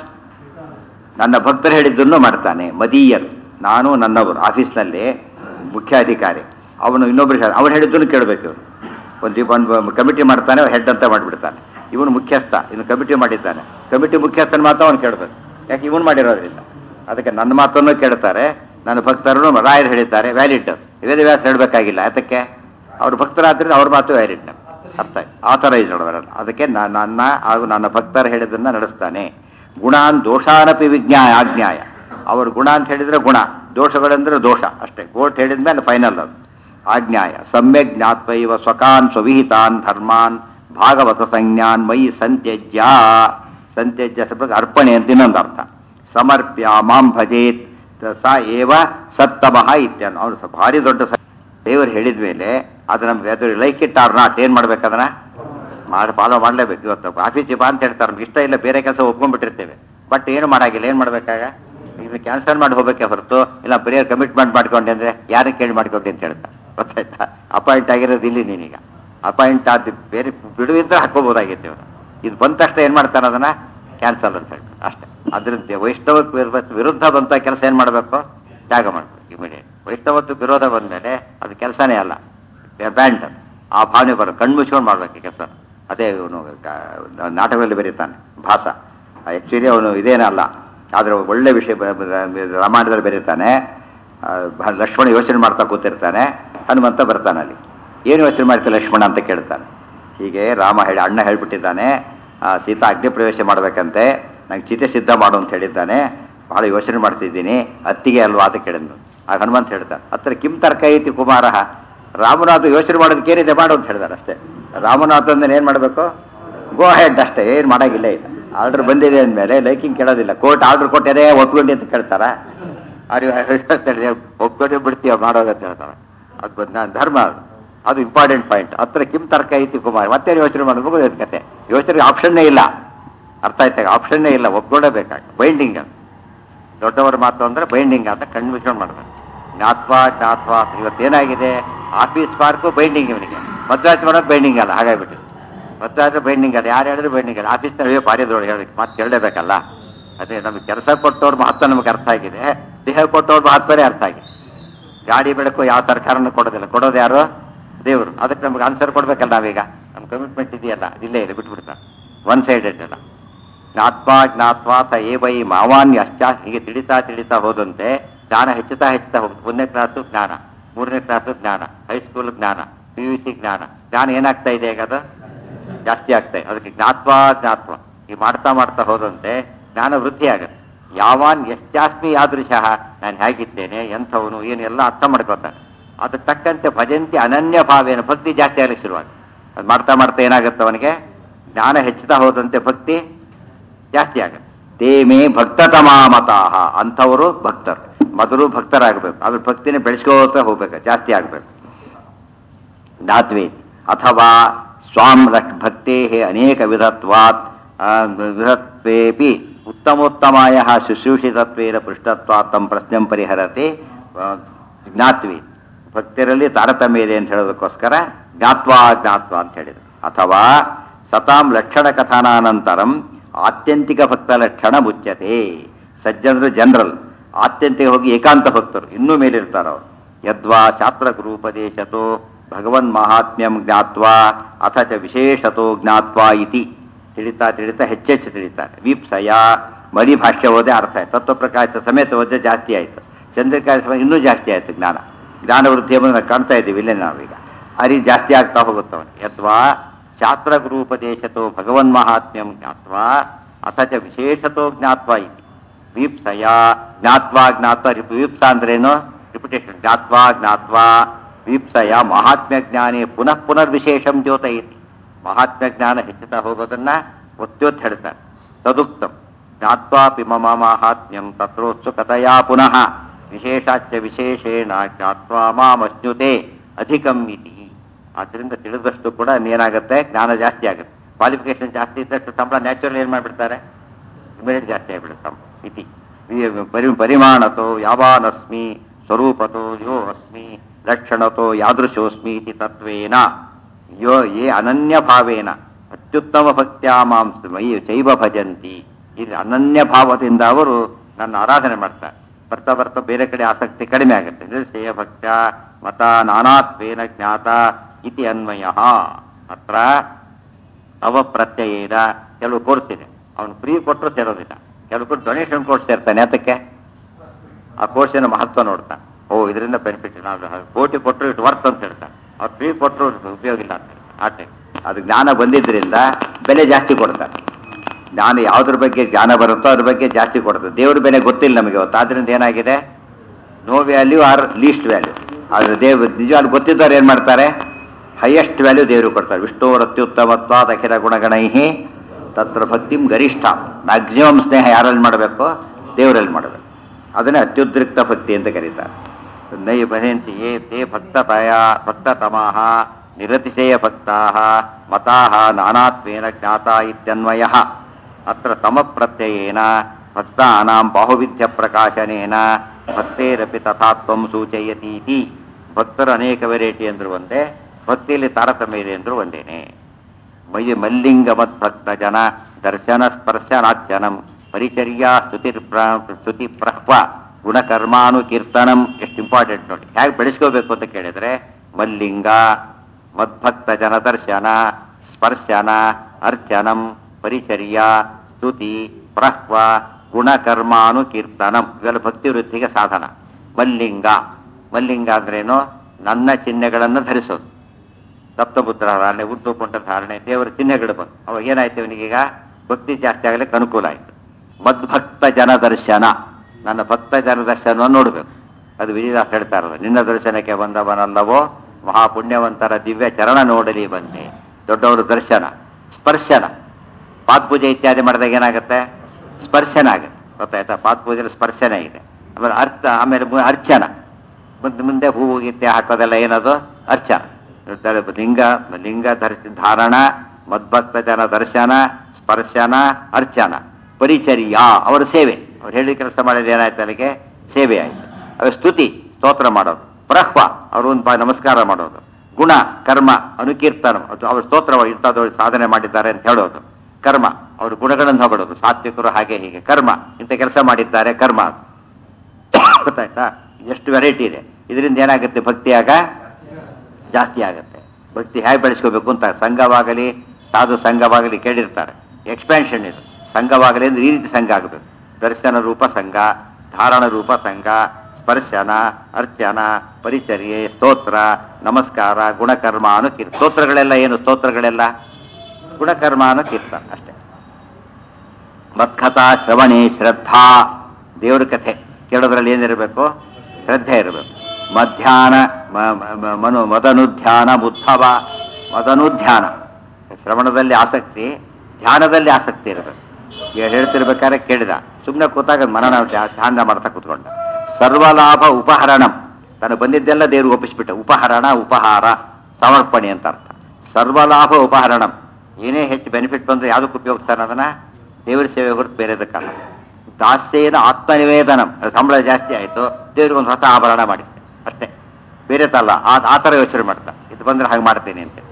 ನನ್ನ ಭಕ್ತರು ಹೇಳಿದ್ದನ್ನು ಮಾಡ್ತಾನೆ ಮದೀಯರು ನಾನು ನನ್ನವರು ಆಫೀಸ್ನಲ್ಲಿ ಮುಖ್ಯ ಅಧಿಕಾರಿ ಅವನು ಇನ್ನೊಬ್ರಿಗೆ ಹೇಳ ಅವ್ನು ಹೇಳಿದ್ದನ್ನು ಕೇಳಬೇಕು ಇವನು ಒಂದು ಒಂದು ಕಮಿಟಿ ಮಾಡ್ತಾನೆ ಹೆಡ್ ಅಂತ ಮಾಡಿಬಿಡ್ತಾನೆ ಇವನು ಮುಖ್ಯಸ್ಥ ಇನ್ನು ಕಮಿಟಿ ಮಾಡಿದ್ದಾನೆ ಕಮಿಟಿ ಮುಖ್ಯಸ್ಥನ ಮಾತು ಅವನು ಕೇಳಬೇಕು ಯಾಕೆ ಇವನು ಮಾಡಿರೋದ್ರಿಂದ ಅದಕ್ಕೆ ನನ್ನ ಮಾತನ್ನು ಕೇಳ್ತಾರೆ ನನ್ನ ಭಕ್ತರನ್ನು ರಾಯರು ಹೇಳಿದ್ದಾರೆ ವ್ಯಾಲಿಡ್ ವೇದವ್ಯಾಸ ಹೇಳಬೇಕಾಗಿಲ್ಲ ಅದಕ್ಕೆ ಅವ್ರ ಭಕ್ತರಾದ್ರಿಂದ ಅವ್ರ ಮಾತು ವ್ಯಾಲಿಡ್ ಅರ್ಥ ಆಥರೈಸ್ ಅವರಲ್ಲ ಅದಕ್ಕೆ ನಾ- ನನ್ನ ಹಾಗೂ ನನ್ನ ಭಕ್ತರು ಹೇಳಿದ್ದನ್ನ ನಡೆಸ್ತಾನೆ ಗುಣಾನ್ ದೋಷಾನಪಿ ವಿಜ್ಞಾಯ ಆಜ್ಞಾಯ ಅವ್ರ ಗುಣ ಅಂತ ಹೇಳಿದ್ರೆ ಗುಣ ದೋಷಗಳಂದ್ರೆ ದೋಷ ಅಷ್ಟೇ ಕೋರ್ಟ್ ಹೇಳಿದ ಮೇಲೆ ಫೈನಲ್ ಅದು ಆಜ್ಞಾಯ ಸಮ್ಯಕ್ ಜ್ಞಾತ್ವೈವ ಸ್ವಕಾನ್ ಸ್ವವಿಹಿತಾನ್ ಧರ್ಮಾನ್ ಭಾಗವತ ಸಂಜ್ಞಾನ್ ಮಯಿ ಸಂತ್ಯಜ್ಯ ಸಂತ್ಯಜ್ಯ ಶಬ್ದಕ್ಕೆ ಅರ್ಪಣೆ ಅಂತ ಇನ್ನೊಂದು ಅರ್ಥ ಸಮರ್ಪ್ಯ ಮಾಂ ಭಜೇತ್ ತ- ಸ ಏವ ಸತ್ತಮಃ ಇತ್ಯನ್ ಅವನು ಸ- ಭಾರಿ ದೊಡ್ಡ ಸ- ದೇವರು ಹೇಳಿದ ಮೇಲೆ ಅದು ನಮ್ಗೆ ಅದು ಲೈಕ್ ಇಟ್ ಆರ್ ನಾಟ್ ಏನು ಮಾಡ್ಬೇಕು ಅದನ್ನ ಮಾಡಿ ಫಾಲೋ ಮಾಡಲೇಬೇಕು ಇವತ್ತು ಆಫೀಸಿಗೆ ಬಾ ಅಂತ ಹೇಳ್ತಾರೆ ನಮ್ಗೆ ಇಷ್ಟ ಇಲ್ಲ ಬೇರೆ ಕೆಲಸ ಒಪ್ಕೊಂಡ್ಬಿಟ್ಟಿರ್ತೇವೆ ಬಟ್ ಏನು ಮಾಡಾಗಿಲ್ಲ ಏನು ಮಾಡ್ಬೇಕಾಗ ಇದು ಕ್ಯಾನ್ಸಲ್ ಮಾಡಿ ಹೋಗ್ಬೇಕೆ ಹೊರತು ಇಲ್ಲ ಬರೀ ಕಮಿಟ್ಮೆಂಟ್ ಮಾಡ್ಕೊಂಡೆ ಅಂದ್ರೆ ಯಾರಿಗೆ ಕೇಳಿ ಮಾಡ್ಕೊಂಡೆ ಅಂತ ಹೇಳ್ತಾ ಗೊತ್ತಾಯ್ತಾ ಅಪಾಯಿಂಟ್ ಆಗಿರೋದು ಇಲ್ಲಿ ನೀನೀಗ ಅಪಾಯಿಂಟ್ ಆದ ಬೇರೆ ಬಿಡುವಿದ್ರೆ ಹಾಕೋಬೋದಾಗಿತ್ತು ಇವ್ರು ಇದು ಬಂದ ತಕ್ಷಣ ಏನು ಮಾಡ್ತಾನೆ ಅದನ್ನ ಕ್ಯಾನ್ಸಲ್ ಅಂತ ಹೇಳ್ತಾರೆ ಅಷ್ಟೇ ಅದರಿಂದ ವೈಷ್ಣವಕ್ಕೆ ವಿರುದ್ಧ- ವಿರುದ್ಧ ಬಂತ ಕೆಲಸ ಏನು ಮಾಡಬೇಕು ತ್ಯಾಗ ಮಾಡಬೇಕು ಇಮಿಡಿಯೇಟ್ ವೈಷ್ಣವತ್ತು ವಿರೋಧ ಬಂದಮೇಲೆ ಅದು ಕೆಲಸನೇ ಅಲ್ಲ ಬ್ಯಾಂಡ್ ಅದು ಆ ಭಾವನೆ ಬರೋ ಕಣ್ಣು ಮುಚ್ಕೊಂಡು ಮಾಡ್ಬೇಕು ಕೆಲಸ ಅದೇ ಇವನು ಕ- ನಾಟಕದಲ್ಲಿ ಬರೀತಾನೆ ಭಾಸ ಆ್ಯಕ್ಚುಲಿ ಅವನು ಇದೇನಲ್ಲ ಆದರೆ ಒಳ್ಳೆ ವಿಷಯ ಬ- ಬ- ರಾಮಾಯಣದಲ್ಲಿ ಬರೀತಾನೆ ಆ, ಬ- ಲಕ್ಷ್ಮಣ ಯೋಚನೆ ಮಾಡ್ತಾ ಕೂತಿರ್ತಾನೆ ಹನುಮಂತ ಬರ್ತಾನೆ ಅಲ್ಲಿ ಏನು ಯೋಚನೆ ಮಾಡ್ತಾರೆ ಲಕ್ಷ್ಮಣ ಅಂತ ಕೇಳ್ತಾನೆ ಹೀಗೆ ರಾಮ ಹೇಳಿ ಅಣ್ಣ ಹೇಳ್ಬಿಟ್ಟಿದ್ದಾನೆ ಆ, ಸೀತಾ ಅಗ್ನಿ ಪ್ರವೇಶ ಮಾಡಬೇಕಂತೆ ನಂಗೆ ಚಿತೆ ಸಿದ್ಧ ಮಾಡು ಅಂತ ಹೇಳಿದ್ದಾನೆ ಭಾಳ ಯೋಚನೆ ಮಾಡ್ತಿದ್ದೀನಿ ಅತ್ತಿಗೆ ಅಲ್ವಾ ಅಂತ ಕೇಳಿದ್ನು ಆಗ ಹನುಮಂತ ಹೇಳ್ತಾನೆ ಹತ್ರ ಕಿಂ ತರ್ಕ ಐತಿ ಕುಮಾರ ರಾಮನಾಥ ಯೋಚನೆ ಮಾಡೋದಕ್ಕೇನಿದೆ ಮಾಡು ಅಂತ ಹೇಳಿದಾರೆ ಅಷ್ಟೇ ರಾಮನಾಥ ಅಂದ್ರೆ ಏನು ಮಾಡಬೇಕು ಗೋ ಹೆಡ್ ಅಷ್ಟೇ ಏನು ಮಾಡಾಗಿಲ್ಲ ಇಲ್ಲ ಆರ್ಡರ್ ಬಂದಿದೆ ಅಂದಮೇಲೆ ಲೈಕಿಂಗ್ ಕೇಳೋದಿಲ್ಲ ಕೋರ್ಟ್ ಆರ್ಡರ್ ಕೊಟ್ಟರೆ ಒಪ್ಕೊಂಡು ಅಂತ ಕೇಳ್ತಾರ ಅವ್ರು ಒಪ್ಕೊಂಡೇ ಬಿಡ್ತೀವ ಮಾಡೋಗಂತ ಹೇಳ್ತಾರೆ ಅದು ಬಂದ ಧರ್ಮ ಅದು ಅದು ಇಂಪಾರ್ಟೆಂಟ್ ಪಾಯಿಂಟ್ ಹತ್ರ ಕಿಮ್ ತರ್ಕ ಐತಿ ಕುಮಾರ್ ಮತ್ತೇನು ಯೋಚನೆ ಮಾಡಬೇಕು ಅದ್ ಕತೆ ಯೋಚನೆ ಆಪ್ಷನ್ನೇ ಇಲ್ಲ ಅರ್ಥ ಆಯ್ತಾಗ ಆಪ್ಷನ್ನೇ ಇಲ್ಲ ಒಪ್ಕೊಳ್ಳೇಬೇಕಾಗ ಬೈಂಡಿಂಗ್ ಅದು ದೊಡ್ಡವರ ಮಾತು ಅಂದ್ರೆ ಬೈಂಡಿಂಗ್ ಅಂತ ಕಣ್ಣು ಮುಚ್ಕೊಂಡು ಮಾಡ್ಬೇಕು ಜ್ಞಾತ್ವ ಜ್ಞಾತ್ವ ಇವತ್ತೇನಾಗಿದೆ ಆಫೀಸ್ ಪಾರ್ಕು ಬೈಂಡಿಂಗ್ ಇವನಿಗೆ ಮದ್ವೆ ಮಾಡೋದು ಬೈಂಡಿಂಗ್ ಅಲ್ಲ ಹಾಗಾಗ್ಬಿಟ್ಟಿದೆ ಮದ್ವೆ ಆದ್ರೆ ಬೈಂಡಿಂಗ್ ಅಲ್ಲ ಯಾರು ಹೇಳಿದ್ರು ಬೈಂಡಿಂಗ್ ಅಲ್ಲ ಆಫೀಸ್ನಲ್ಲಿ ಭಾರಿ ದೊಡ್ಡ ಹೇಳಬೇಕು ಮತ್ತೆ ಕೇಳಲೇಬೇಕಲ್ಲ ಅದೇ ನಮಗೆ ಕೆಲಸ ಕೊಟ್ಟವ್ರ ಮಹತ್ವ ನಮಗೆ ಅರ್ಥ ಆಗಿದೆ ದೇಹ ಕೊಟ್ಟವ್ರ ಮಹತ್ವನೇ ಅರ್ಥ ಆಗಿದೆ ಗಾಡಿ ಬೆಳಕು ಯಾವ ಸರ್ಕಾರನೂ ಕೊಡೋದಿಲ್ಲ ಕೊಡೋದು ಯಾರು ದೇವರು ಅದಕ್ಕೆ ನಮ್ಗೆ ಆನ್ಸರ್ ಕೊಡ್ಬೇಕಲ್ಲ ನಾವೀಗ ನಮ್ಮ ಕಮಿಟ್ಮೆಂಟ್ ಇದೆಯಲ್ಲ ಇಲ್ಲೇ ಇದೆ ಬಿಟ್ಬಿಡ್ತಾನೆ ಒನ್ ಸೈಡೆಡ್ ಅಲ್ಲ ಜ್ಞಾತ್ವ ಜ್ಞಾತ್ವ ತ ಏ ಬೈ ಮಾವಾನ್ಯಶ್ಚ ಹೀಗೆ ತಿಳಿತಾ ತಿಳಿತಾ ಹೋದಂತೆ ಜ್ಞಾನ ಹೆಚ್ಚುತ್ತಾ ಹೆಚ್ಚುತ್ತಾ ಹೋಗುತ್ತೆ ಒಂದನೇ ಕ್ಲಾಸು ಜ್ಞಾನ ಮೂರನೇ ಕ್ಲಾಸು ಜ್ಞಾನ ಹೈಸ್ಕೂಲ್ ಜ್ಞಾನ ಪಿ ಯು ಸಿ ಜ್ಞಾನ ಜ್ಞಾನ ಏನಾಗ್ತಾ ಇದೆ ಈಗ ಅದು ಜಾಸ್ತಿ ಆಗ್ತಾ ಇದೆ ಅದಕ್ಕೆ ಜ್ಞಾತ್ವ ಜ್ಞಾತ್ವ ಈ ಮಾಡ್ತಾ ಮಾಡ್ತಾ ಹೋದಂತೆ ಜ್ಞಾನ ವೃದ್ಧಿ ಆಗುತ್ತೆ ಯಾವಾನ್ ಎಷ್ಟಾಸ್ಮಿ ಯಾದೃಶಃ ನಾನು ಹೇಗಿದ್ದೇನೆ ಎಂಥವನು ಏನು ಎಲ್ಲ ಅರ್ಥ ಮಾಡ್ಕೋತಾನೆ ಅದಕ್ಕೆ ತಕ್ಕಂತೆ ಭಜಂತಿ ಅನನ್ಯ ಭಾವೇನ ಭಕ್ತಿ ಜಾಸ್ತಿ ಆಗ್ಲಿಕ್ಕೆ ಶುರುವಾಗುತ್ತೆ ಅದು ಮಾಡ್ತಾ ಮಾಡ್ತಾ ಏನಾಗುತ್ತೆ ಅವನಿಗೆ ಜ್ಞಾನ ಹೆಚ್ಚುತ್ತಾ ಹೋದಂತೆ ಭಕ್ತಿ ಜಾಸ್ತಿ ಆಗುತ್ತೆ ತೇ ಮೇ ಭಕ್ತತಮಾ ಮತಾಹ ಅಂಥವರು ಭಕ್ತರು ಮೊದಲು ಭಕ್ತರಾಗಬೇಕು ಆಮೇಲೆ ಭಕ್ತಿನ ಬೆಳೆಸ್ಕೋತಾ ಹೋಗ್ಬೇಕು ಜಾಸ್ತಿ ಆಗಬೇಕು ಜ್ಞಾತ್ವೇತಿ ಅಥವಾ ಸ್ವಾಂ ಲಕ್ ಭಕ್ತೇ ಅನೇಕ ವಿಧತ್ವಾತ್ ಆ, ವಿಧತ್ವೇಪಿ ಉತ್ತಮೋತ್ತಮಾಯ ಶುಶ್ರೂಷಿತತ್ವೇನ ಪೃಷ್ಟತ್ವಾತ್ ತಮ್ಮ ಪ್ರಶ್ನೆ ಪರಿಹರತೆ ಆ, ಜ್ಞಾತ್ವೇತಿ ಭಕ್ತರಲ್ಲಿ ತಾರತಮ್ಯ ಇದೆ ಅಂತ ಹೇಳೋದಕ್ಕೋಸ್ಕರ ಜ್ಞಾತ್ವಾ ಜ್ಞಾತ್ವ ಅಂತ ಹೇಳಿದರು ಅಥವಾ ಸತಾಂ ಲಕ್ಷಣ ಕಥನಾನಂತರಂ ಆತ್ಯಂತಿಕ ಭಕ್ತ ಲಕ್ಷಣ ಮುಚ್ಚತೆ ಸಜ್ಜನರು ಜನರಲ್ ಆತ್ಯಂತಿಕ ಹೋಗಿ ಏಕಾಂತ ಭಕ್ತರು ಇನ್ನೂ ಮೇಲಿರ್ತಾರೆ ಅವರು ಯದ್ವಾ ಶಾಸ್ತ್ರ ಗುರೂಪದೇಶತೋ ಭಗವನ್ ಮಹಾತ್ಮ್ಯಂ ಜ್ಞಾತ್ವಾ ಅಥ ಚ ವಿಶೇಷತೋ ಜ್ಞಾತ್ವಾ ಇತಿ ತಿಳಿತಾ ತಿಳಿತಾ ಹೆಚ್ಚೆಚ್ಚು ತಿಳಿತಾರೆ ವೀಪ್ಸಯ ಮಡಿ ಭಾಷ್ಯ ಓದೇ ಅರ್ಥ ಆಯ್ತು ತತ್ವಪ್ರಕಾಶ ಸಮೇತ ಓದೇ ಜಾಸ್ತಿ ಆಯಿತು ಚಂದ್ರಿಕಾಯ ಸಮೇತ ಇನ್ನೂ ಜಾಸ್ತಿ ಆಯಿತು ಜ್ಞಾನ ಜ್ಞಾನ ವೃದ್ಧಿಯನ್ನು ನಾವು ಕಾಣ್ತಾ ಇದ್ದೀವಿ ಇಲ್ಲೇ ನಾವೀಗ ಆ ರೀತಿ ಜಾಸ್ತಿ ಆಗ್ತಾ ಹೋಗುತ್ತವನು ಯದ್ವಾ ಶಾಸ್ತ್ರ ಗುರೂಪದೇಶತೋ ಭಗವನ್ ಮಹಾತ್ಮ್ಯಂ ಜ್ಞಾತ್ವಾ ಅಥ ಚ ವಿಶೇಷತೋ ಜ್ಞಾತ್ವಾ ಇತಿ ವೀಪ್ಸಯ ಜ್ಞಾತ್ವಾ ಜ್ಞಾತ್ವಾ ರಿಪ್- ವೀಪ್ಸ ಅಂದ್ರೇನು ರಿಪಿಟೇಷನ್ ಜ್ಞಾತ್ವಾ ಜ್ಞಾತ್ವಾ ವೀಪ್ಸಯ ಮಹಾತ್ಮ್ಯ ಜ್ಞಾನೇ ಪುನಃ ಪುನರ್ವಿಶೇಷಂ ದ್ಯೋತಯತಿ ಮಹಾತ್ಮ್ಯ ಜ್ಞಾನ ಹೆಚ್ಚುತ್ತಾ ಹೋಗೋದನ್ನ ಒತ್ತೊತ್ತು ಹೇಳ್ತಾರೆ ತದುಕ್ತಂ ಜ್ಞಾತ್ವಾಪಿ ಮಮ ಮಾಹಾತ್ಮ್ಯಂ ತತ್ರೋತ್ಸುಕತೆಯಾ ಪುನಃ ವಿಶೇಷಾಚ್ಯ ವಿಶೇಷೇಣ ಜ್ಞಾತ್ವಾ ಮಾಮಶ್ನುತೆ ಅಧಿಕಂ ಇತಿ ಆದ್ದರಿಂದ ತಿಳಿದಷ್ಟು ಕೂಡ ಏನಾಗುತ್ತೆ ಜ್ಞಾನ ಜಾಸ್ತಿ ಆಗುತ್ತೆ ಕ್ವಾಲಿಫಿಕೇಶನ್ ಜಾಸ್ತಿ ಇದ್ದಷ್ಟು ಸಂಬಳ ನ್ಯಾಚುರಲ್ ಏನು ಮಾಡಿಬಿಡ್ತಾರೆ ಇಮಿಡಿಯೇಟ್ ಜಾಸ್ತಿ ಆಗಿಬಿಡುತ್ತೆ ಇತಿ ವಿ- ಪರಿ ಪರಿಮಾಣತೋ ಯಾವಾನಸ್ಮಿ ಸ್ವರೂಪತೋ ಯೋ ಅಸ್ಮಿ ಲಕ್ಷಣತೋ ಯಾದೃಶೋಸ್ಮಿ ಇತಿ ತತ್ವೇನ ಯೋ ಯೇ ಅನನ್ಯ ಭಾವೇನ ಅತ್ಯುತ್ತಮ ಭಕ್ತ್ಯಾ ಮಾಂ ಮಯಿ ಚೈವ ಭಜಂತಿ ಇದು ಅನನ್ಯ ಭಾವದಿಂದ ಅವರು ನನ್ನ ಆರಾಧನೆ ಮಾಡ್ತಾರೆ ಬರ್ತಾ ಬರ್ತಾ ಬೇರೆ ಕಡೆ ಆಸಕ್ತಿ ಕಡಿಮೆ ಆಗುತ್ತೆ ನಿಲ್ಸೆಯ ಭಕ್ತ ಮತ ನಾನಾತ್ವೇನ ಜ್ಞಾತ ಇತಿ ಅನ್ವಯ ಅತ್ರ ಅವಪ್ರತ್ಯಯದ ಕೆಲವು ಕೋರ್ಸ್ ಇದೆ ಅವನು ಫ್ರೀ ಕೊಟ್ಟರು ಸೇರೋದಿಲ್ಲ ಕೆಲವು ಕೊಟ್ಟು ಡೊನೇಷನ್ ಕೋರ್ಸ್ ಸೇರ್ತಾನೆ ಅದಕ್ಕೆ ಆ ಕೋರ್ಸಿನ ಮಹತ್ವ ನೋಡ್ತಾನೆ ಓ ಇದರಿಂದ ಬೆನಿಫಿಟ್ ನಾವು ಕೋಟಿ ಕೊಟ್ಟರು ಇಟ್ಟು ವರ್ತ್ ಅಂತ ಹೇಳ್ತಾನೆ ಅವ್ರು ಫ್ರೀ ಕೊಟ್ಟರು ಉಪಯೋಗ ಇಲ್ಲ ಅಂತ ಹೇಳ್ತಾನೆ ಆ ಟೈಮ್ ಅದು ಜ್ಞಾನ ಬಂದಿದ್ದರಿಂದ ಬೆಲೆ ಜಾಸ್ತಿ ಕೊಡ್ತಾರೆ ಜ್ಞಾನ ಯಾವುದ್ರ ಬಗ್ಗೆ ಜ್ಞಾನ ಬರುತ್ತೋ ಅದ್ರ ಬಗ್ಗೆ ಜಾಸ್ತಿ ಕೊಡ್ತಾರೆ ದೇವ್ರ ಬೆಲೆ ಗೊತ್ತಿಲ್ಲ ನಮಗೆ ಇವತ್ತು ಆದ್ರಿಂದ ಏನಾಗಿದೆ no value or least value ಆದ್ರೆ ದೇವ್ ನಿಜವಾಗ್ಲೂ ಗೊತ್ತಿದ್ದವ್ರು ಏನು ಮಾಡ್ತಾರೆ ಹೈಯೆಸ್ಟ್ ವ್ಯಾಲ್ಯೂ ದೇವರು ಕೊಡ್ತಾರೆ ವಿಷ್ಣುವರ ಅತ್ಯುತ್ತಮತ್ವಾದ ಅಖಿಲ ಗುಣಗಣೈಹಿ ತತ್ರ ಭಕ್ತಿಂ ಗರಿಷ್ಠ ಮ್ಯಾಕ್ಸಿಮಮ್ ಸ್ನೇಹ ಯಾರಲ್ಲಿ ಮಾಡಬೇಕು ದೇವರಲ್ಲಿ ಮಾಡಬೇಕು ಅದನ್ನೇ ಅತ್ಯುದ್ರಿಕ್ತ ಭಕ್ತಿ ಅಂತ ಕರೀತಾರೆ ನೈ ಭಜಂತಿ ಯೇ ತೇ ಭಕ್ತತಯ ಭಕ್ತತಮಾಹ ನಿರತಿಶಯ ಭಕ್ತಾಹ ಮತಾಹ ನಾನಾತ್ವೇನ ಜ್ಞಾತ ಇತ್ಯನ್ವಯ ಅತ್ರ ತಮ ಪ್ರತ್ಯಯೇನ ಭಕ್ತಾನಾಂ ಬಾಹುವಿಧ್ಯ ಪ್ರಕಾಶನೇನ ಭಕ್ತೇರಪಿ ತಥಾತ್ವಂ ಸೂಚಯತೀತಿ ಭಕ್ತರು ಅನೇಕ ವೆರೈಟಿ ಅಂದ್ರು ಒಂದೇ ಭಕ್ತಿಯಲ್ಲಿ ತಾರತಮ್ಯ ಇದೆ ಅಂದ್ರು ಒಂದೇನೆ ಮೈ ಮಲ್ಲಿಂಗ ಮದ್ಭಕ್ತ ಜನ ದರ್ಶನ ಸ್ಪರ್ಶನಾಚನಂ ಪರಿಚರ್ಯಾ ಸ್ತುತಿ ಸ್ತುತಿ ಪ್ರಹ್ವ ಗುಣಕರ್ಮಾನುಕೀರ್ತನಂ ಎಷ್ಟು ಇಂಪಾರ್ಟೆಂಟ್ ನೋಡಿ ಹೇಗೆ ಬೆಳೆಸ್ಕೋಬೇಕು ಅಂತ ಕೇಳಿದ್ರೆ ಮಲ್ಲಿಂಗ ಮದ್ಭಕ್ತ ಜನ ದರ್ಶನ ಸ್ಪರ್ಶನ ಅರ್ಚನಂ ಪರಿಚರ್ಯ ಸ್ತುತಿ ಪ್ರಹ್ವ ಗುಣಕರ್ಮಾನುಕೀರ್ತನಂ ಇವೆಲ್ಲ ಭಕ್ತಿ ವೃತ್ತಿಗೆ ಸಾಧನ ಮಲ್ಲಿಂಗ ಮಲ್ಲಿಂಗ ಅಂದ್ರೇನು ನನ್ನ ಚಿಹ್ನೆಗಳನ್ನು ಧರಿಸೋದು ಸಪ್ತಪುತ್ರ ಧಾರಣೆ ಉದ್ದು ಕೊಂಡ ಧಾರಣೆ ದೇವರ ಚಿಹ್ನೆಗಳು ಬಂತು ಅವಾಗ ಏನಾಯ್ತು ಇವನಿಗೀಗ ಭಕ್ತಿ ಜಾಸ್ತಿ ಆಗಲಿಕ್ಕೆ ಅನುಕೂಲ ಆಯಿತು ಮದ್ಭಕ್ತ ಜನ ದರ್ಶನ ನನ್ನ ಭಕ್ತ ಜನ ದರ್ಶನವನ್ನು ನೋಡಬೇಕು ಅದು ವಿಜಯದಾಸ್ ಹೇಳ್ತಾರಲ್ಲ ನಿನ್ನ ದರ್ಶನಕ್ಕೆ ಬಂದವನಲ್ಲವೋ ಮಹಾಪುಣ್ಯವಂತರ ದಿವ್ಯ ಚರಣ ನೋಡಲಿ ಬಂದೆ ದೊಡ್ಡವರ ದರ್ಶನ ಸ್ಪರ್ಶನ ಪಾತ್ಪೂಜೆ ಇತ್ಯಾದಿ ಮಾಡಿದಾಗ ಏನಾಗುತ್ತೆ ಸ್ಪರ್ಶನ ಆಗುತ್ತೆ ಗೊತ್ತಾಯ್ತಾ ಪಾತ್ಪೂಜೆಯಲ್ಲಿ ಸ್ಪರ್ಶನ ಇದೆ ಆಮೇಲೆ ಅರ್ಥ ಆಮೇಲೆ ಮು- ಅರ್ಚನ ಮುಂದೆ ಮುಂದೆ ಹೂವು ಗೀತೆ ಹಾಕೋದೆಲ್ಲ ಏನದು ಅರ್ಚನ ದ- ಲಿಂಗ ಲಿಂಗ ಧರಿಸಿ ಧಾರಣ ಮದ್ಭಕ್ತ ಜನ ದರ್ಶನ ಸ್ಪರ್ಶನ ಅರ್ಚನ ಪರಿಚರ್ಯ ಅವರ ಸೇವೆ ಅವ್ರು ಹೇಳಿದ ಕೆಲಸ ಮಾಡಿದ್ರೆ ಏನಾಯ್ತು ಅಲ್ಲಿಗೆ ಸೇವೆ ಆಯ್ತು ಅವ ಸ್ತುತಿ ಸ್ತೋತ್ರ ಮಾಡೋದು ಪ್ರಹ್ವ ಅವರು ಒಂದು ಬಾ ನಮಸ್ಕಾರ ಮಾಡೋದು ಗುಣ ಕರ್ಮ ಅನುಕೀರ್ತನ ಅದು ಅವ್ರ ಸ್ತೋತ್ರ ಇಂಥದ್ದು ಸಾಧನೆ ಮಾಡಿದ್ದಾರೆ ಅಂತ ಹೇಳೋದು ಕರ್ಮ ಅವ್ರ ಗುಣಗಳನ್ನು ಹೊಗಳೋದು ಸಾತ್ವಿಕರು ಹಾಗೆ ಹೀಗೆ ಕರ್ಮ ಇಂಥ ಕೆಲಸ ಮಾಡಿದ್ದಾರೆ ಕರ್ಮ ಅದು. ಗೊತ್ತಾಯ್ತಾ ಎಷ್ಟು ವೆರೈಟಿ ಇದೆ ಇದರಿಂದ ಏನಾಗುತ್ತೆ ಭಕ್ತಿಯಾಗ ಜಾಸ್ತಿ ಆಗುತ್ತೆ ಭಕ್ತಿ ಹೇಗೆ ಬೆಳೆಸ್ಕೋಬೇಕು ಅಂತ ಸಂಘವಾಗಲಿ ಸಾಧು ಸಂಘವಾಗಲಿ ಕೇಳಿರ್ತಾರೆ ಎಕ್ಸ್ಪ್ಯಾನ್ಷನ್ ಇದು ಸಂಘವಾಗಲಿ ಅಂದ್ರೆ ಈ ರೀತಿ ಸಂಘ ಆಗಬೇಕು ದರ್ಶನ ರೂಪ ಸಂಘ ಧಾರಣ ರೂಪ ಸಂಘ ಸ್ಪರ್ಶನ ಅರ್ಚನ ಪರಿಚರ್ಯೆ ಸ್ತೋತ್ರ ನಮಸ್ಕಾರ ಗುಣಕರ್ಮ ಅನುಕೀರ್ತ ಸ್ತೋತ್ರಗಳೆಲ್ಲ ಏನು ಸ್ತೋತ್ರಗಳೆಲ್ಲ ಗುಣಕರ್ಮ ಅನುಕೀರ್ತನ ಅಷ್ಟೇ ಮತ್ಕಥಾ ಶ್ರವಣೆ ಶ್ರದ್ಧಾ ದೇವ್ರ ಕಥೆ ಕೇಳೋದ್ರಲ್ಲಿ ಏನಿರಬೇಕು ಶ್ರದ್ಧೆ ಇರಬೇಕು ಮಧ್ಯಾಹ್ನ ಮ- ಮ- ಮ- ಮನು ಮದನುಧ್ಯಾನ ಬುದ್ಧವ ಮದನುಧ್ಯಾನ ಶ್ರವಣದಲ್ಲಿ ಆಸಕ್ತಿ ಧ್ಯಾನದಲ್ಲಿ ಆಸಕ್ತಿ ಇರಬೇಕು ಈಗ ಹೇಳ್ತಿರ್ಬೇಕಾದ್ರೆ ಕೇಳಿದ ಸುಮ್ಮನೆ ಕೂತಾಗ ಮನನ ಧ್ಯ- ಧ್ಯಾನ ಮಾಡ್ತಾ ಕೂತ್ಕೊಂಡ ಸರ್ವಲಾಭ ಉಪಹರಣಂ ತಾನು ಬಂದಿದ್ದೆಲ್ಲ ದೇವ್ರಿಗೆ ಒಪ್ಪಿಸ್ಬಿಟ್ಟ ಉಪಹರಣ ಉಪಹಾರ ಸಮರ್ಪಣೆ ಅಂತ ಅರ್ಥ ಸರ್ವಲಾಭ ಉಪಹರಣಂ ಏನೇ ಹೆಚ್ಚು ಬೆನಿಫಿಟ್ ಬಂದ್ರೆ ಯಾವುದಕ್ಕೆ ಉಪಯೋಗಿಸ್ತಾನೆ ಅದನ್ನ ದೇವರ ಸೇವೆ ಹೊರತು ಬೇರೆದಕ್ಕಲ್ಲ ದಾಸ್ಯೇನ ಆತ್ಮನಿವೇದನಂ ಅದು ಸಂಬಳ ಜಾಸ್ತಿ ಆಯಿತು ದೇವ್ರಿಗೆ ಒಂದು ಹೊಸ ಆಭರಣ ಮಾಡಿಸ್ತೆ ಅಷ್ಟೇ ಬೇರೆ ತಲ್ಲ ಆ ಆ ಥರ ಯೋಚನೆ ಮಾಡ್ತಾ ಈ ಅದು ಬಂದ್ರೆ ಹಾಗೆ ಮಾಡ್ತೀನಿ ಅಂತ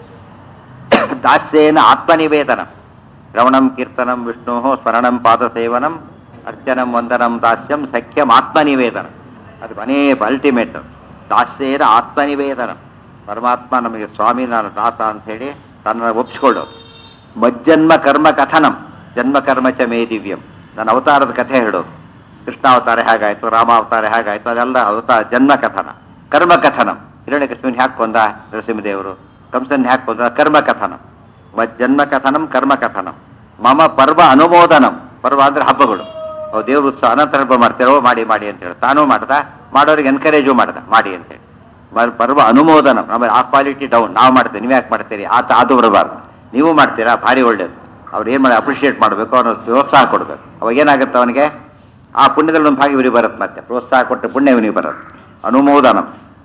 ದಾಸ್ಯೇನ ಆತ್ಮನಿವೇದನ ಶ್ರವಣಂ ಕೀರ್ತನಂ ವಿಷ್ಣು ಸ್ಮರಣಂ ಪಾದಸೇವನಂ ಅರ್ಚನಂ ವಂದನಂ ದಾಸ್ಯಂ ಸಖ್ಯಂ ಆತ್ಮನಿವೇದನ ಅದು ಮನೇ ಅಲ್ಟಿಮೇಟ್ ದಾಸ್ಯೇನ ಆತ್ಮನಿವೇದನ ಪರಮಾತ್ಮ ನಮಗೆ ಸ್ವಾಮಿ ನಾನು ದಾಸ ಅಂಥೇಳಿ ತನ್ನ ಒಪ್ಪಿಸ್ಕೊಳ್ಳೋದು ಮಜ್ಜನ್ಮ ಕರ್ಮ ಕಥನಂ ಜನ್ಮ ಕರ್ಮ ಚ ಮೇ ದಿವ್ಯಂ ನನ್ನ ಅವತಾರದ ಕಥೆ ಹೇಳೋದು ಕೃಷ್ಣ ಅವತಾರ ಹೇಗಾಯ್ತು ರಾಮ ಅವತಾರ ಹೇಗಾಯ್ತು ಅದೆಲ್ಲ ಅವತಾರ ಜನ್ಮ ಕಥನ ಕರ್ಮ ಕಥನಂ ಹಿರಣ್ಯಕೃಷ್ಣನ್ ಹ್ಯಾಕ್ ಕೊಂದ ನರಸಿಂಹದೇವರು ಕಂಸನ್ ಹ್ಯಾಕ್ ಕೊಂದ ಕರ್ಮ ಕಥನಂ ಮ- ಜನ್ಮ ಕಥನಂ ಕರ್ಮ ಕಥನಂ ಮಮ ಪರ್ವ ಅನುಮೋದನಂ ಪರ್ವ ಅಂದ್ರೆ ಹಬ್ಬಗಳು ಅವು ದೇವ್ರ ಉತ್ಸವ ಅನಂತರ ಹಬ್ಬ ಮಾಡ್ತಾರೋ ಮಾಡಿ ಮಾಡಿ ಅಂತ ಹೇಳಿ ತಾನೂ ಮಾಡ್ದ ಮಾಡೋರಿಗೆ ಎನ್ಕರೇಜು ಮಾಡ್ದ ಮಾಡಿ ಅಂತೇಳಿ ಮ- ಪರ್ವ ಅನುಮೋದನ ಆಮೇಲೆ ಆ ಕ್ವಾಲಿಟಿ ಡೌನ್ ನಾವು ಮಾಡ್ತೇವೆ ನೀವು ಯಾಕೆ ಮಾಡ್ತೀರಿ ಆತ ಅದು ಬರಬಾರ್ದು ನೀವು ಮಾಡ್ತೀರಾ ಭಾರಿ ಒಳ್ಳೇದು ಅವ್ರು ಏನು ಮಾಡಿ ಅಪ್ರಿಷಿಯೇಟ್ ಮಾಡಬೇಕು ಅವನು ಪ್ರೋತ್ಸಾಹ ಕೊಡಬೇಕು ಅವಾಗ ಏನಾಗುತ್ತೆ ಅವನಿಗೆ ಆ ಪುಣ್ಯದಲ್ಲಿ ಒಂದು ಭಾಗ ಇವನಿಗೆ ಬರುತ್ತೆ ಮತ್ತೆ ಪ್ರೋತ್ಸಾಹ ಕೊಟ್ಟು ಪುಣ್ಯ ಇವನಿಗೆ ಬರುತ್ತೆ ಅನುಮೋದನಂ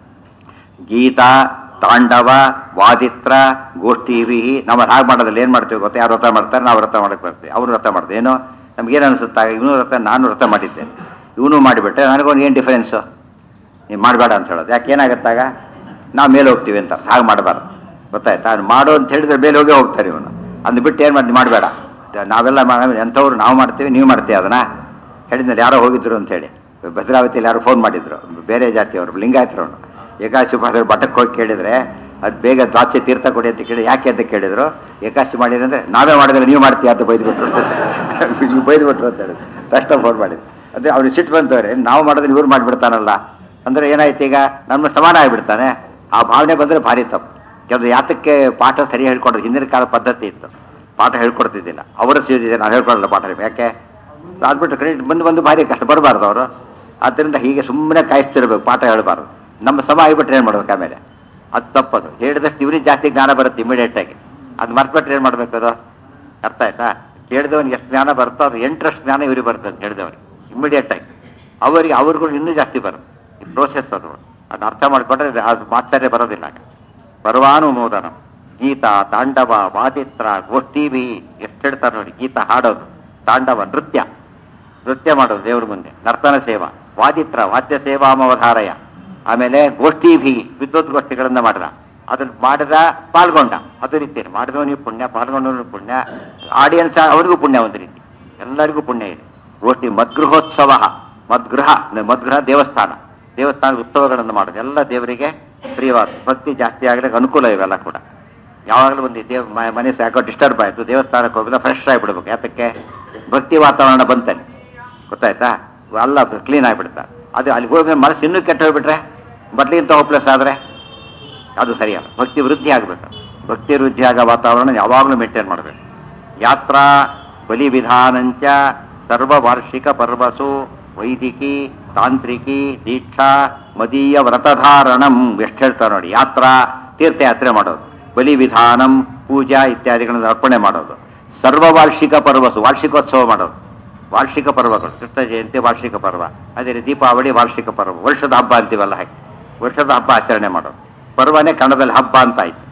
ಗೀತಾ ತಾಂಡವ ವಾದಿತ್ರ ಗೋಷ್ಠಿವಿ ನಾವು ಹಾಗೆ ಮಾಡೋದಿಲ್ಲ ಏನು ಮಾಡ್ತೀವಿ ಗೊತ್ತಾ ಯಾರು ವ್ರತ ಮಾಡ್ತಾರೆ ನಾವು ವ್ರತ ಮಾಡಕ್ಕೆ ಬರ್ತೀವಿ ಅವರು ವ್ರತ ಮಾಡ್ತೀವಿ ಏನೋ ನಮ್ಗೇನು ಅನಿಸುತ್ತಾಗ ಇವನು ವ್ರತ ನಾನು ವ್ರತ ಮಾಡಿದ್ದೇನೆ ಇವನು ಮಾಡಿಬಿಟ್ಟೆ ನನಗೊಂದು ಏನು ಡಿಫರೆನ್ಸು ನೀವು ಮಾಡಬೇಡ ಅಂತ ಹೇಳೋದು ಯಾಕೆ ಏನಾಗುತ್ತಾಗ ನಾವು ಮೇಲೆ ಹೋಗ್ತೀವಿ ಅಂತ ಹಾಗೆ ಮಾಡಬಾರ್ದು ಗೊತ್ತಾಯ್ತಾ ಅದು ಮಾಡು ಅಂತ ಹೇಳಿದ್ರೆ ಮೇಲೆ ಹೋಗೇ ಹೋಗ್ತಾರೆ ಇವನು ಅದನ್ನ ಬಿಟ್ಟು ಏನು ಮಾಡಿ ಮಾಡಬೇಡ ನಾವೆಲ್ಲ ಮಾಡಿ ಎಂಥವ್ರು ನಾವು ಮಾಡ್ತೀವಿ ನೀವು ಮಾಡ್ತೀವಿ ಅದನ್ನ ಹೇಳಿದ್ಮೇಲೆ ಯಾರೋ ಹೋಗಿದ್ರು ಅಂತ ಹೇಳಿ ಭದ್ರಾವತಿಯಲ್ಲಿ ಯಾರೋ ಫೋನ್ ಮಾಡಿದ್ರು ಬೇರೆ ಜಾತಿಯವರು ಲಿಂಗಾಯತರವನು ಏಕಾಶಿ ಮಾಡಿದ್ರು ಮಠಕ್ಕೆ ಹೋಗಿ ಕೇಳಿದ್ರೆ ಅದು ಬೇಗ ದ್ವಾಚೆ ತೀರ್ಥ ಕೊಡಿ ಅಂತ ಕೇಳಿ ಯಾಕೆ ಅಂತ ಕೇಳಿದ್ರು ಏಕಾಶಿ ಮಾಡಿದ್ರೆ ಅಂದರೆ ನಾವೇ ಮಾಡಿದ್ರೆ ನೀವು ಮಾಡ್ತೀಯ ಅಂತ ಬೈದ್ಬಿಟ್ರು ನೀವು ಬೈದ್ಬಿಟ್ರು ಅಂತ ಹೇಳಿದ್ರು ತಕ್ಷಣ ಫೋನ್ ಮಾಡಿದ್ರು ಅದೇ ಅವ್ರಿಗೆ ಸಿಟ್ಟು ಬಂತವ್ರೆ ನಾವು ಮಾಡಿದ್ರೆ ಇವ್ರು ಮಾಡಿಬಿಡ್ತಾನಲ್ಲ ಅಂದ್ರೆ ಏನಾಯ್ತು ಈಗ ನಮ್ಮ ಸಮಾನ ಆಗಿಬಿಡ್ತಾನೆ ಆ ಭಾವನೆ ಬಂದರೆ ಭಾರಿ ತಪ್ಪು ಕೆಲವು ಯಾತಕ್ಕೆ ಪಾಠ ಸರಿ ಹೇಳ್ಕೊಡೋದು ಹಿಂದಿನ ಕಾಲ ಪದ್ಧತಿ ಇತ್ತು ಪಾಠ ಹೇಳ್ಕೊಡ್ತಿದ್ದಿಲ್ಲ ಅವರ ಸಿದ್ದಿದೆ ನಾವು ಹೇಳ್ಕೊಡಲ್ಲ ಪಾಠ ಯಾಕೆ ಅದ್ಬಿಟ್ಟು ಕ್ರೆಡಿಟ್ ಬಂದು ಬಂದು ಭಾರಿ ಕಷ್ಟ ಬರಬಾರ್ದು ಅವರು ಆದ್ದರಿಂದ ಹೀಗೆ ಸುಮ್ಮನೆ ಕಾಯಿಸ್ತಿರ್ಬೇಕು ಪಾಠ ಹೇಳಬಾರ್ದು ನಮ್ಮ ಸಮ ಆಗಿಬಿಟ್ರೆ ಏನು ಮಾಡ್ಬೇಕು ಆಮೇಲೆ ಅದು ತಪ್ಪದು ಹೇಳಿದಷ್ಟು ಇವನಿಗೆ ಜಾಸ್ತಿ ಜ್ಞಾನ ಬರುತ್ತೆ ಇಮಿಡಿಯೇಟ್ ಆಗಿ ಅದು ಮರ್ತ್ಬಿಟ್ರೆ ಏನು ಮಾಡ್ಬೇಕು ಅದು ಅರ್ಥ ಆಯ್ತಾ ಕೇಳಿದವನಿಗೆ ಎಷ್ಟು ಜ್ಞಾನ ಬರುತ್ತೋ ಅದು ಎಂಟರಷ್ಟು ಜ್ಞಾನ ಇವ್ರಿಗೆ ಬರುತ್ತೆ ಅಂತ ಹೇಳಿದವನಿಗೆ ಇಮಿಡಿಯೇಟ್ ಆಗಿ ಅವರಿಗೆ ಅವ್ರಿಗೂ ಇನ್ನೂ ಜಾಸ್ತಿ ಬರುತ್ತೆ ಈ ಪ್ರೋಸೆಸ್ ಅದು ಅದನ್ನ ಅರ್ಥ ಮಾಡಿಕೊಂಡ್ರೆ ಅದು ಮಾತ್ಸರ್ಯ ಬರೋದಿಲ್ಲ ಆಗ. ಪರ್ವಾನುಮೋದನ ಗೀತಾ ತಾಂಡವ ವಾದಿತ್ರ ಗೋಷ್ಠಿಭಿ ಎಷ್ಟು ಹೇಳ್ತಾರೆ ನೋಡಿ ಗೀತ ಹಾಡೋದು ತಾಂಡವ ನೃತ್ಯ ನೃತ್ಯ ಮಾಡೋದು ದೇವ್ರ ಮುಂದೆ ನರ್ತನ ಸೇವಾ ವಾದಿತ್ರ ವಾದ್ಯ ಸೇವಾಮವಧಾರಯ ಆಮೇಲೆ ಗೋಷ್ಠಿಭಿ ವಿದ್ವತ್ ಗೋಷ್ಠಿಗಳನ್ನ ಮಾಡಿದ ಅದನ್ನ ಮಾಡಿದ ಪಾಲ್ಗೊಂಡ ಅದು ರೀತಿ ಮಾಡಿದವನಿಗೆ ಪುಣ್ಯ ಪಾಲ್ಗೊಂಡವನಿಗೆ ಪುಣ್ಯ ಆಡಿಯನ್ಸ್ ಅವನಿಗೂ ಪುಣ್ಯ ಒಂದು ರೀತಿ ಎಲ್ಲರಿಗೂ ಪುಣ್ಯ ಇದೆ ಗೋಷ್ಠಿ ಮದ್ಗೃಹೋತ್ಸವ ಮದ್ಗೃಹ ಅಂದ್ರೆ ಮದ್ಗೃಹ ದೇವಸ್ಥಾನ ದೇವಸ್ಥಾನದ ಉತ್ಸವಗಳನ್ನು ಮಾಡೋದು ಎಲ್ಲ ದೇವರಿಗೆ ಪ್ರಿಯವಾದ ಭಕ್ತಿ ಜಾಸ್ತಿ ಆಗಲಿಕ್ಕೆ ಅನುಕೂಲ ಇವೆಲ್ಲ ಕೂಡ ಯಾವಾಗಲೂ ಒಂದು ದೇವ್ ಮ- ಮನೆ ಯಾಕೋ ಡಿಸ್ಟರ್ಬ್ ಆಯಿತು ದೇವಸ್ಥಾನಕ್ಕೆ ಹೋಗಿಲ್ಲ ಫ್ರೆಶ್ ಆಗಿಬಿಡ್ಬೇಕು ಯಾತಕ್ಕೆ ಭಕ್ತಿ ವಾತಾವರಣ ಬಂತಾನೆ ಗೊತ್ತಾಯ್ತಾ ಎಲ್ಲ ಕ್ಲೀನ್ ಆಗಿಬಿಡ್ತಾ ಅದು ಅಲ್ಲಿ ಹೋಗಿ ಮನಸ್ಸು ಇನ್ನೂ ಕೆಟ್ಟ ಹೋಗ್ಬಿಟ್ರೆ ಮೊದಲಿಗಿಂತ ಹೋಪ್ಲೆಸ್ ಆದರೆ ಅದು ಸರಿಯಲ್ಲ ಭಕ್ತಿ ವೃದ್ಧಿ ಆಗಬೇಕು ಭಕ್ತಿ ವೃದ್ಧಿ ಆಗೋ ವಾತಾವರಣ ಯಾವಾಗಲೂ ಮೇಂಟೈನ್ ಮಾಡಬೇಕು ಯಾತ್ರಾ ಬಲಿ ವಿಧಾನಂಚ ಸರ್ವವಾರ್ಷಿಕ ಪರ್ವಸು ವೈದಿಕಿ ತಾಂತ್ರಿಕಿ ದೀಕ್ಷಾ ಮದೀಯ ವ್ರತಧಾರಣಂ ಎಷ್ಟು ಹೇಳ್ತಾರೆ ನೋಡಿ ಯಾತ್ರಾ ತೀರ್ಥಯಾತ್ರೆ ಮಾಡೋದು ಬಲಿ ವಿಧಾನಂ ಪೂಜಾ ಇತ್ಯಾದಿಗಳನ್ನು ಅರ್ಪಣೆ ಮಾಡೋದು ಸರ್ವವಾರ್ಷಿಕ ಪರ್ವಸು ವಾರ್ಷಿಕೋತ್ಸವ ಮಾಡೋದು ವಾರ್ಷಿಕ ಪರ್ವಗಳು ಕೃಷ್ಣ ಜಯಂತಿ ವಾರ್ಷಿಕ ಪರ್ವ ಅದೇ ರೀತಿ ದೀಪಾವಳಿ ವಾರ್ಷಿಕ ಪರ್ವ ವರ್ಷದ ಹಬ್ಬ ಅಂತೀವಲ್ಲ ಹಾಗೆ ವರ್ಷದ ಹಬ್ಬ ಆಚರಣೆ ಮಾಡೋದು ಪರ್ವನೇ ಕನ್ನಡದಲ್ಲಿ ಹಬ್ಬ ಅಂತ ಆಯ್ತು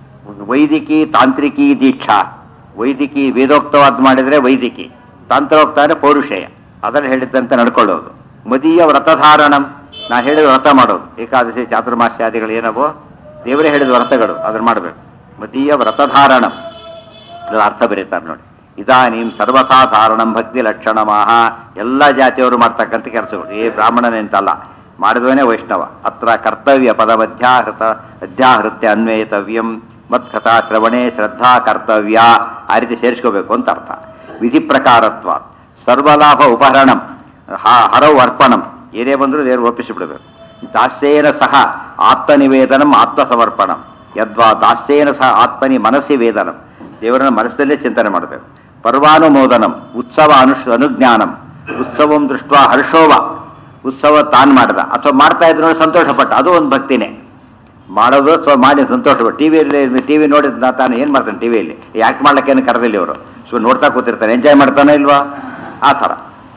ವೈದಿಕಿ ತಾಂತ್ರಿಕಿ ದೀಕ್ಷಾ ವೈದಿಕಿ ವೇದೋಕ್ತವಾದ ಮಾಡಿದ್ರೆ ವೈದಿಕಿ ತಾಂತ್ರೋಕ್ತ ಅಂದ್ರೆ ಪೌರುಷೇಯ ಅದನ್ನು ಹೇಳಿದ್ದಂತೆ ನಡ್ಕೊಳ್ಳೋದು ಮದೀಯ ವ್ರತಧಾರಣಂ ನಾ ಹೇಳಿದ ವ್ರತ ಮಾಡೋದು ಏಕಾದಶಿ ಚಾತುರ್ಮಾಸ್ಯಾದಿಗಳು ಏನವೋ ದೇವರೇ ಹೇಳಿದ ವ್ರತಗಳು ಅದನ್ನ ಮಾಡಬೇಕು ಮದೀಯ ವ್ರತಧಾರಣಂ ಅದರ ಅರ್ಥ ಬರೀತಾರೆ ನೋಡಿ ಇದಾನೀಂ ಸರ್ವಸಾಧಾರಣಂ ಭಕ್ತಿ ಲಕ್ಷಣಮಾಹ ಎಲ್ಲ ಜಾತಿಯವರು ಮಾಡ್ತಕ್ಕಂಥ ಕೆಲಸಗಳು ಏ ಬ್ರಾಹ್ಮಣನೇ ಅಂತಲ್ಲ ಮಾಡಿದವನೇ ವೈಷ್ಣವ ಅತ್ರ ಕರ್ತವ್ಯ ಪದಮಧ್ಯಾಹೃತ ಅಧ್ಯಾಹೃತ್ಯ ಅನ್ವಯಿತವ್ಯಂ ಮತ್ಕಥಾ ಶ್ರವಣೆ ಶ್ರದ್ಧಾ ಕರ್ತವ್ಯ ಆ ರೀತಿ ಸೇರಿಸ್ಕೋಬೇಕು ಅಂತ ಅರ್ಥ ವಿಧಿ ಪ್ರಕಾರತ್ವ ಸರ್ವಲಾಭ ಉಪಹರಣಂ ಹ- ಹರವು ಅರ್ಪಣಂ ಏನೇ ಬಂದರೂ ದೇವರು ಒಪ್ಪಿಸಿ ಬಿಡಬೇಕು ದಾಸ್ಯೇನ ಸಹ ಆತ್ಮನಿವೇದನಂ ಆತ್ಮಸಮರ್ಪಣಂ ಯದ್ವಾ ದಾಸ್ಯೇನ ಸಹ ಆತ್ಮನಿ ಮನಸ್ಸಿ ವೇದನಂ ದೇವರನ್ನ ಮನಸ್ಸಲ್ಲೇ ಚಿಂತನೆ ಮಾಡಬೇಕು ಪರ್ವಾನುಮೋದನಂ ಉತ್ಸವ ಅನುಷ್ ಅನುಜ್ಞಾನಂ ಉತ್ಸವಂ ದೃಷ್ಟ ಹರ್ಷೋವ ಉತ್ಸವ ತಾನು ಮಾಡ್ದ ಅಥವಾ ಮಾಡ್ತಾ ಇದ್ರು ನೋಡಿ ಸಂತೋಷಪಟ್ಟ ಅದು ಒಂದು ಭಕ್ತಿನೇ ಮಾಡೋದು ಅಥವಾ ಮಾಡಿ ಸಂತೋಷಪಟ್ಟು ಟಿವಿಯಲ್ಲಿ ಟಿವಿ ನೋಡಿದ ನಾ ತಾನು ಏನು ಮಾಡ್ತಾನೆ ಟಿವಿಯಲ್ಲಿ ಯಾಕೆ ಮಾಡ್ಲಿಕ್ಕೇನು ಕರೆದಿಲ್ಲ ಇವರು ಸೊ ನೋಡ್ತಾ ಕೂತಿರ್ತಾನೆ ಎಂಜಾಯ್ ಮಾಡ್ತಾನೆ ಇಲ್ವಾ ಆ ಥರ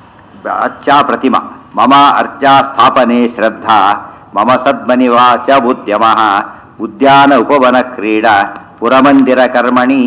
ಅಚ್ಚಾ ಪ್ರತಿಮಾ ಮಮ ಅರ್ಚಾ ಸ್ಥಾಪನೆ ಶ್ರದ್ಧಾ ಮಮ ಸದ್ಮನಿವಾ ಚ ಉದ್ಯಮ ಉದ್ಯಾನ ಉಪವನ ಕ್ರೀಡಾ ಪುರಮಂದಿರ ಕರ್ಮಣಿ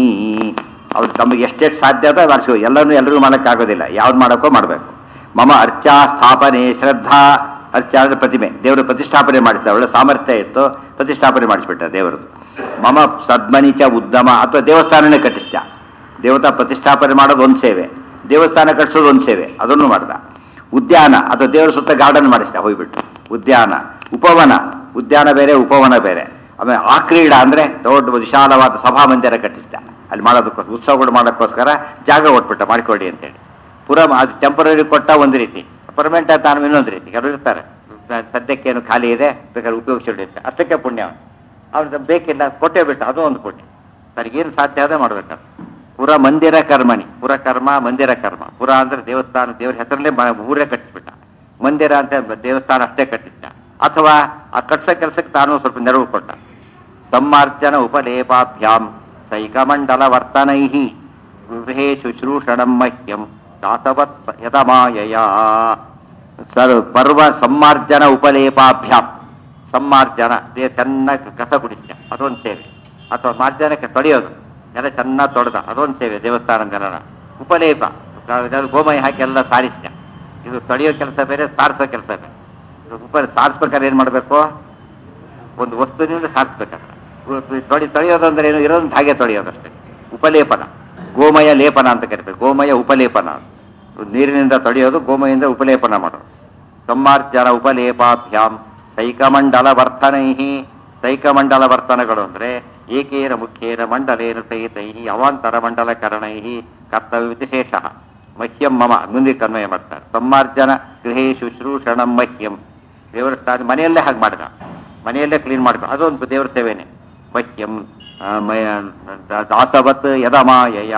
ಅವ್ರು ತಮಗೆ ಎಷ್ಟೆಷ್ಟು ಸಾಧ್ಯ ಅದ ಮಾಡಿಸ್ಕೋ ಎಲ್ಲನೂ ಎಲ್ಲರಿಗೂ ಮಾಡೋಕ್ಕಾಗೋದಿಲ್ಲ ಯಾವ್ದು ಮಾಡೋಕ್ಕೋ ಮಾಡಬೇಕು ಮಮ ಅರ್ಚಾ ಸ್ಥಾಪನೆ ಶ್ರದ್ಧಾ ಅರ್ಚಾ ಅಂದ್ರೆ ಪ್ರತಿಮೆ ದೇವರು ಪ್ರತಿಷ್ಠಾಪನೆ ಮಾಡಿಸ್ತಾರೆ ಒಳ್ಳೆ ಸಾಮರ್ಥ್ಯ ಇತ್ತು ಪ್ರತಿಷ್ಠಾಪನೆ ಮಾಡಿಸ್ಬಿಟ್ಟ ದೇವರದು ಮಮ ಸದ್ಮನಿಚ ಉದ್ದಮ ಅಥವಾ ದೇವಸ್ಥಾನನೇ ಕಟ್ಟಿಸ್ದ ದೇವತಾ ಪ್ರತಿಷ್ಠಾಪನೆ ಮಾಡೋದು ಒಂದು ಸೇವೆ ದೇವಸ್ಥಾನ ಕಟ್ಟಿಸೋದು ಒಂದು ಸೇವೆ ಅದನ್ನು ಮಾಡ್ದ ಉದ್ಯಾನ ಅಥವಾ ದೇವರ ಸುತ್ತ ಗಾರ್ಡನ್ ಮಾಡಿಸ್ದ ಹೋಗ್ಬಿಟ್ಟು ಉದ್ಯಾನ ಉಪವನ ಉದ್ಯಾನ ಬೇರೆ ಉಪವನ ಬೇರೆ ಆಮೇಲೆ ಆ ಕ್ರೀಡಾ ಅಂದರೆ ದೊಡ್ಡ ವಿಶಾಲವಾದ ಸಭಾ ಮಂದಿರ ಕಟ್ಟಿಸ್ದ ಅಲ್ಲಿ ಮಾಡೋದಕ್ಕೋಸ್ಕರ ಉತ್ಸವಗಳು ಮಾಡೋಕ್ಕೋಸ್ಕರ ಜಾಗ ಕೊಟ್ಬಿಟ್ಟ ಮಾಡ್ಕೊಳ್ಳಿ ಅಂತೇಳಿ ಪುರ ಅದು ಟೆಂಪರರಿ ಕೊಟ್ಟ ಒಂದು ರೀತಿ ಪರ್ಮನೆಂಟ್ ತಾನು ಇನ್ನೊಂದು ರೀತಿ ಕೆಲವರು ಇರ್ತಾರೆ ಸದ್ಯಕ್ಕೇನು ಖಾಲಿ ಇದೆ ಬೇಕಾದ್ರೆ ಉಪಯೋಗಿಸಿರುತ್ತೆ ಅಷ್ಟಕ್ಕೆ ಪುಣ್ಯ ಅವ್ನಿಗೆ ಬೇಕಿಲ್ಲ ಕೊಟ್ಟೇ ಬಿಟ್ಟು ಅದು ಒಂದು ಪುಣ್ಯ ತನಗೇನು ಸಾಧ್ಯ ಅದೇ ಮಾಡ್ಬೇಕು ಪುರ ಮಂದಿರ ಕರ್ಮಣಿ ಪುರ ಕರ್ಮ ಮಂದಿರ ಕರ್ಮ ಪುರ ಅಂದ್ರೆ ದೇವಸ್ಥಾನ ದೇವ್ರ ಹೆಸರಲ್ಲೇ ಮ- ಊರೇ ಕಟ್ಟಿಸ್ಬಿಟ್ಟ ಮಂದಿರ ಅಂತ ದೇವಸ್ಥಾನ ಅಷ್ಟೇ ಕಟ್ಟಿಸ್ದ ಅಥವಾ ಆ ಕಟ್ಸೋ ಕೆಲಸಕ್ಕೆ ತಾನು ಸ್ವಲ್ಪ ನೆರವು ಕೊಟ್ಟ ಸಮ್ಮಾರ್ಜನ ಉಪಲೇಪಾಭ್ಯಾಂ ಸೈಕಮಂಡಲ ವರ್ತನೈ ಗೃಹೇ ಶುಶ್ರೂಷಣಂ ಮಹ್ಯಂ ದಾಸವತ್ ಯತಮಾಯಯ ಸರ್ ಪರ್ವ ಸಮ್ಮಾರ್ಜನ ಉಪಲೇಪಾಭ್ಯಾಂ ಸಮ್ಮಾರ್ಜನ ದೇ ಚೆನ್ನಾಗಿ ಕಸ ಗುಡಿಸ್ದ ಅದೊಂದು ಸೇವೆ ಅಥವಾ ಮಾರ್ಜನಕ್ಕೆ ತೊಳೆಯೋದು ಎಲ್ಲ ಚೆನ್ನಾಗಿ ತೊಳೆದ ಅದೊಂದು ಸೇವೆ ದೇವಸ್ಥಾನದೆಲ್ಲ ಉಪಲೇಪ ಇದ್ರಲ್ಲಿ ಗೋಮಯ ಹಾಕಿ ಎಲ್ಲ ಸಾರಿಸ್ದ ಇದು ತೊಳೆಯೋ ಕೆಲಸ ಬೇರೆ ಸಾರಿಸೋ ಕೆಲಸ ಬೇರೆ ಇದು ಉಪ ಸಾರಿಸ್ಬೇಕಾದ್ರೆ ಏನು ಮಾಡಬೇಕು ಒಂದು ವಸ್ತುವಿನಿಂದ ಸಾರಿಸ್ಬೇಕಾದ್ರೆ ಉ- ತೊಳಿ ತೊಳೆಯೋದು ಅಂದ್ರೆ ಏನು ಇರೋದು ಹಾಗೆ ತೊಳೆಯೋದಷ್ಟೇ ಉಪಲೇಪನ ಗೋಮಯ ಲೇಪನ ಅಂತ ಕರಿತಾರೆ ಗೋಮಯ ಉಪಲೇಪನ ನೀರಿನಿಂದ ತೊಳೆಯೋದು ಗೋಮಯಿಂದ ಉಪಲೇಪನ ಮಾಡೋದು ಸಮ್ಮಾರ್ಜನ ಉಪಲೇಪಾಭ್ಯಾಂ ಸೈಕಮಂಡಲ ವರ್ತನೈ ಸೈಕಮಂಡಲ ವರ್ತನಗಳು ಅಂದ್ರೆ ಏಕೇನ ಮುಖ್ಯೇನ ಮಂಡಲೇನ ಸಹಿತೈ ಅವಾಂತರ ಮಂಡಲ ಕರಣೈ ಕರ್ತವ್ಯ ವಿಶೇಷ ಮಹ್ಯಂ ಮಮ ಮುಂದೆ ಕನ್ವಯ ಮಾಡ್ತಾರೆ ಸಮ್ಮಾರ್ಜನ ಗೃಹೇ ಶುಶ್ರೂಷಣಂ ಮಹ್ಯಂ ದೇವರ ಸ್ಥಾನ ಮನೆಯಲ್ಲೇ ಹಾಗೆ ಮಾಡಿದ ಮನೆಯಲ್ಲೇ ಕ್ಲೀನ್ ಮಾಡಬೇಕು ಅದೊಂದು ದೇವರ ಸೇವೆನೆ ಮಹ್ಯಂ ಆ, ಮಯ ದ- ದಾಸವತ್ ಯದಮಾಯಯ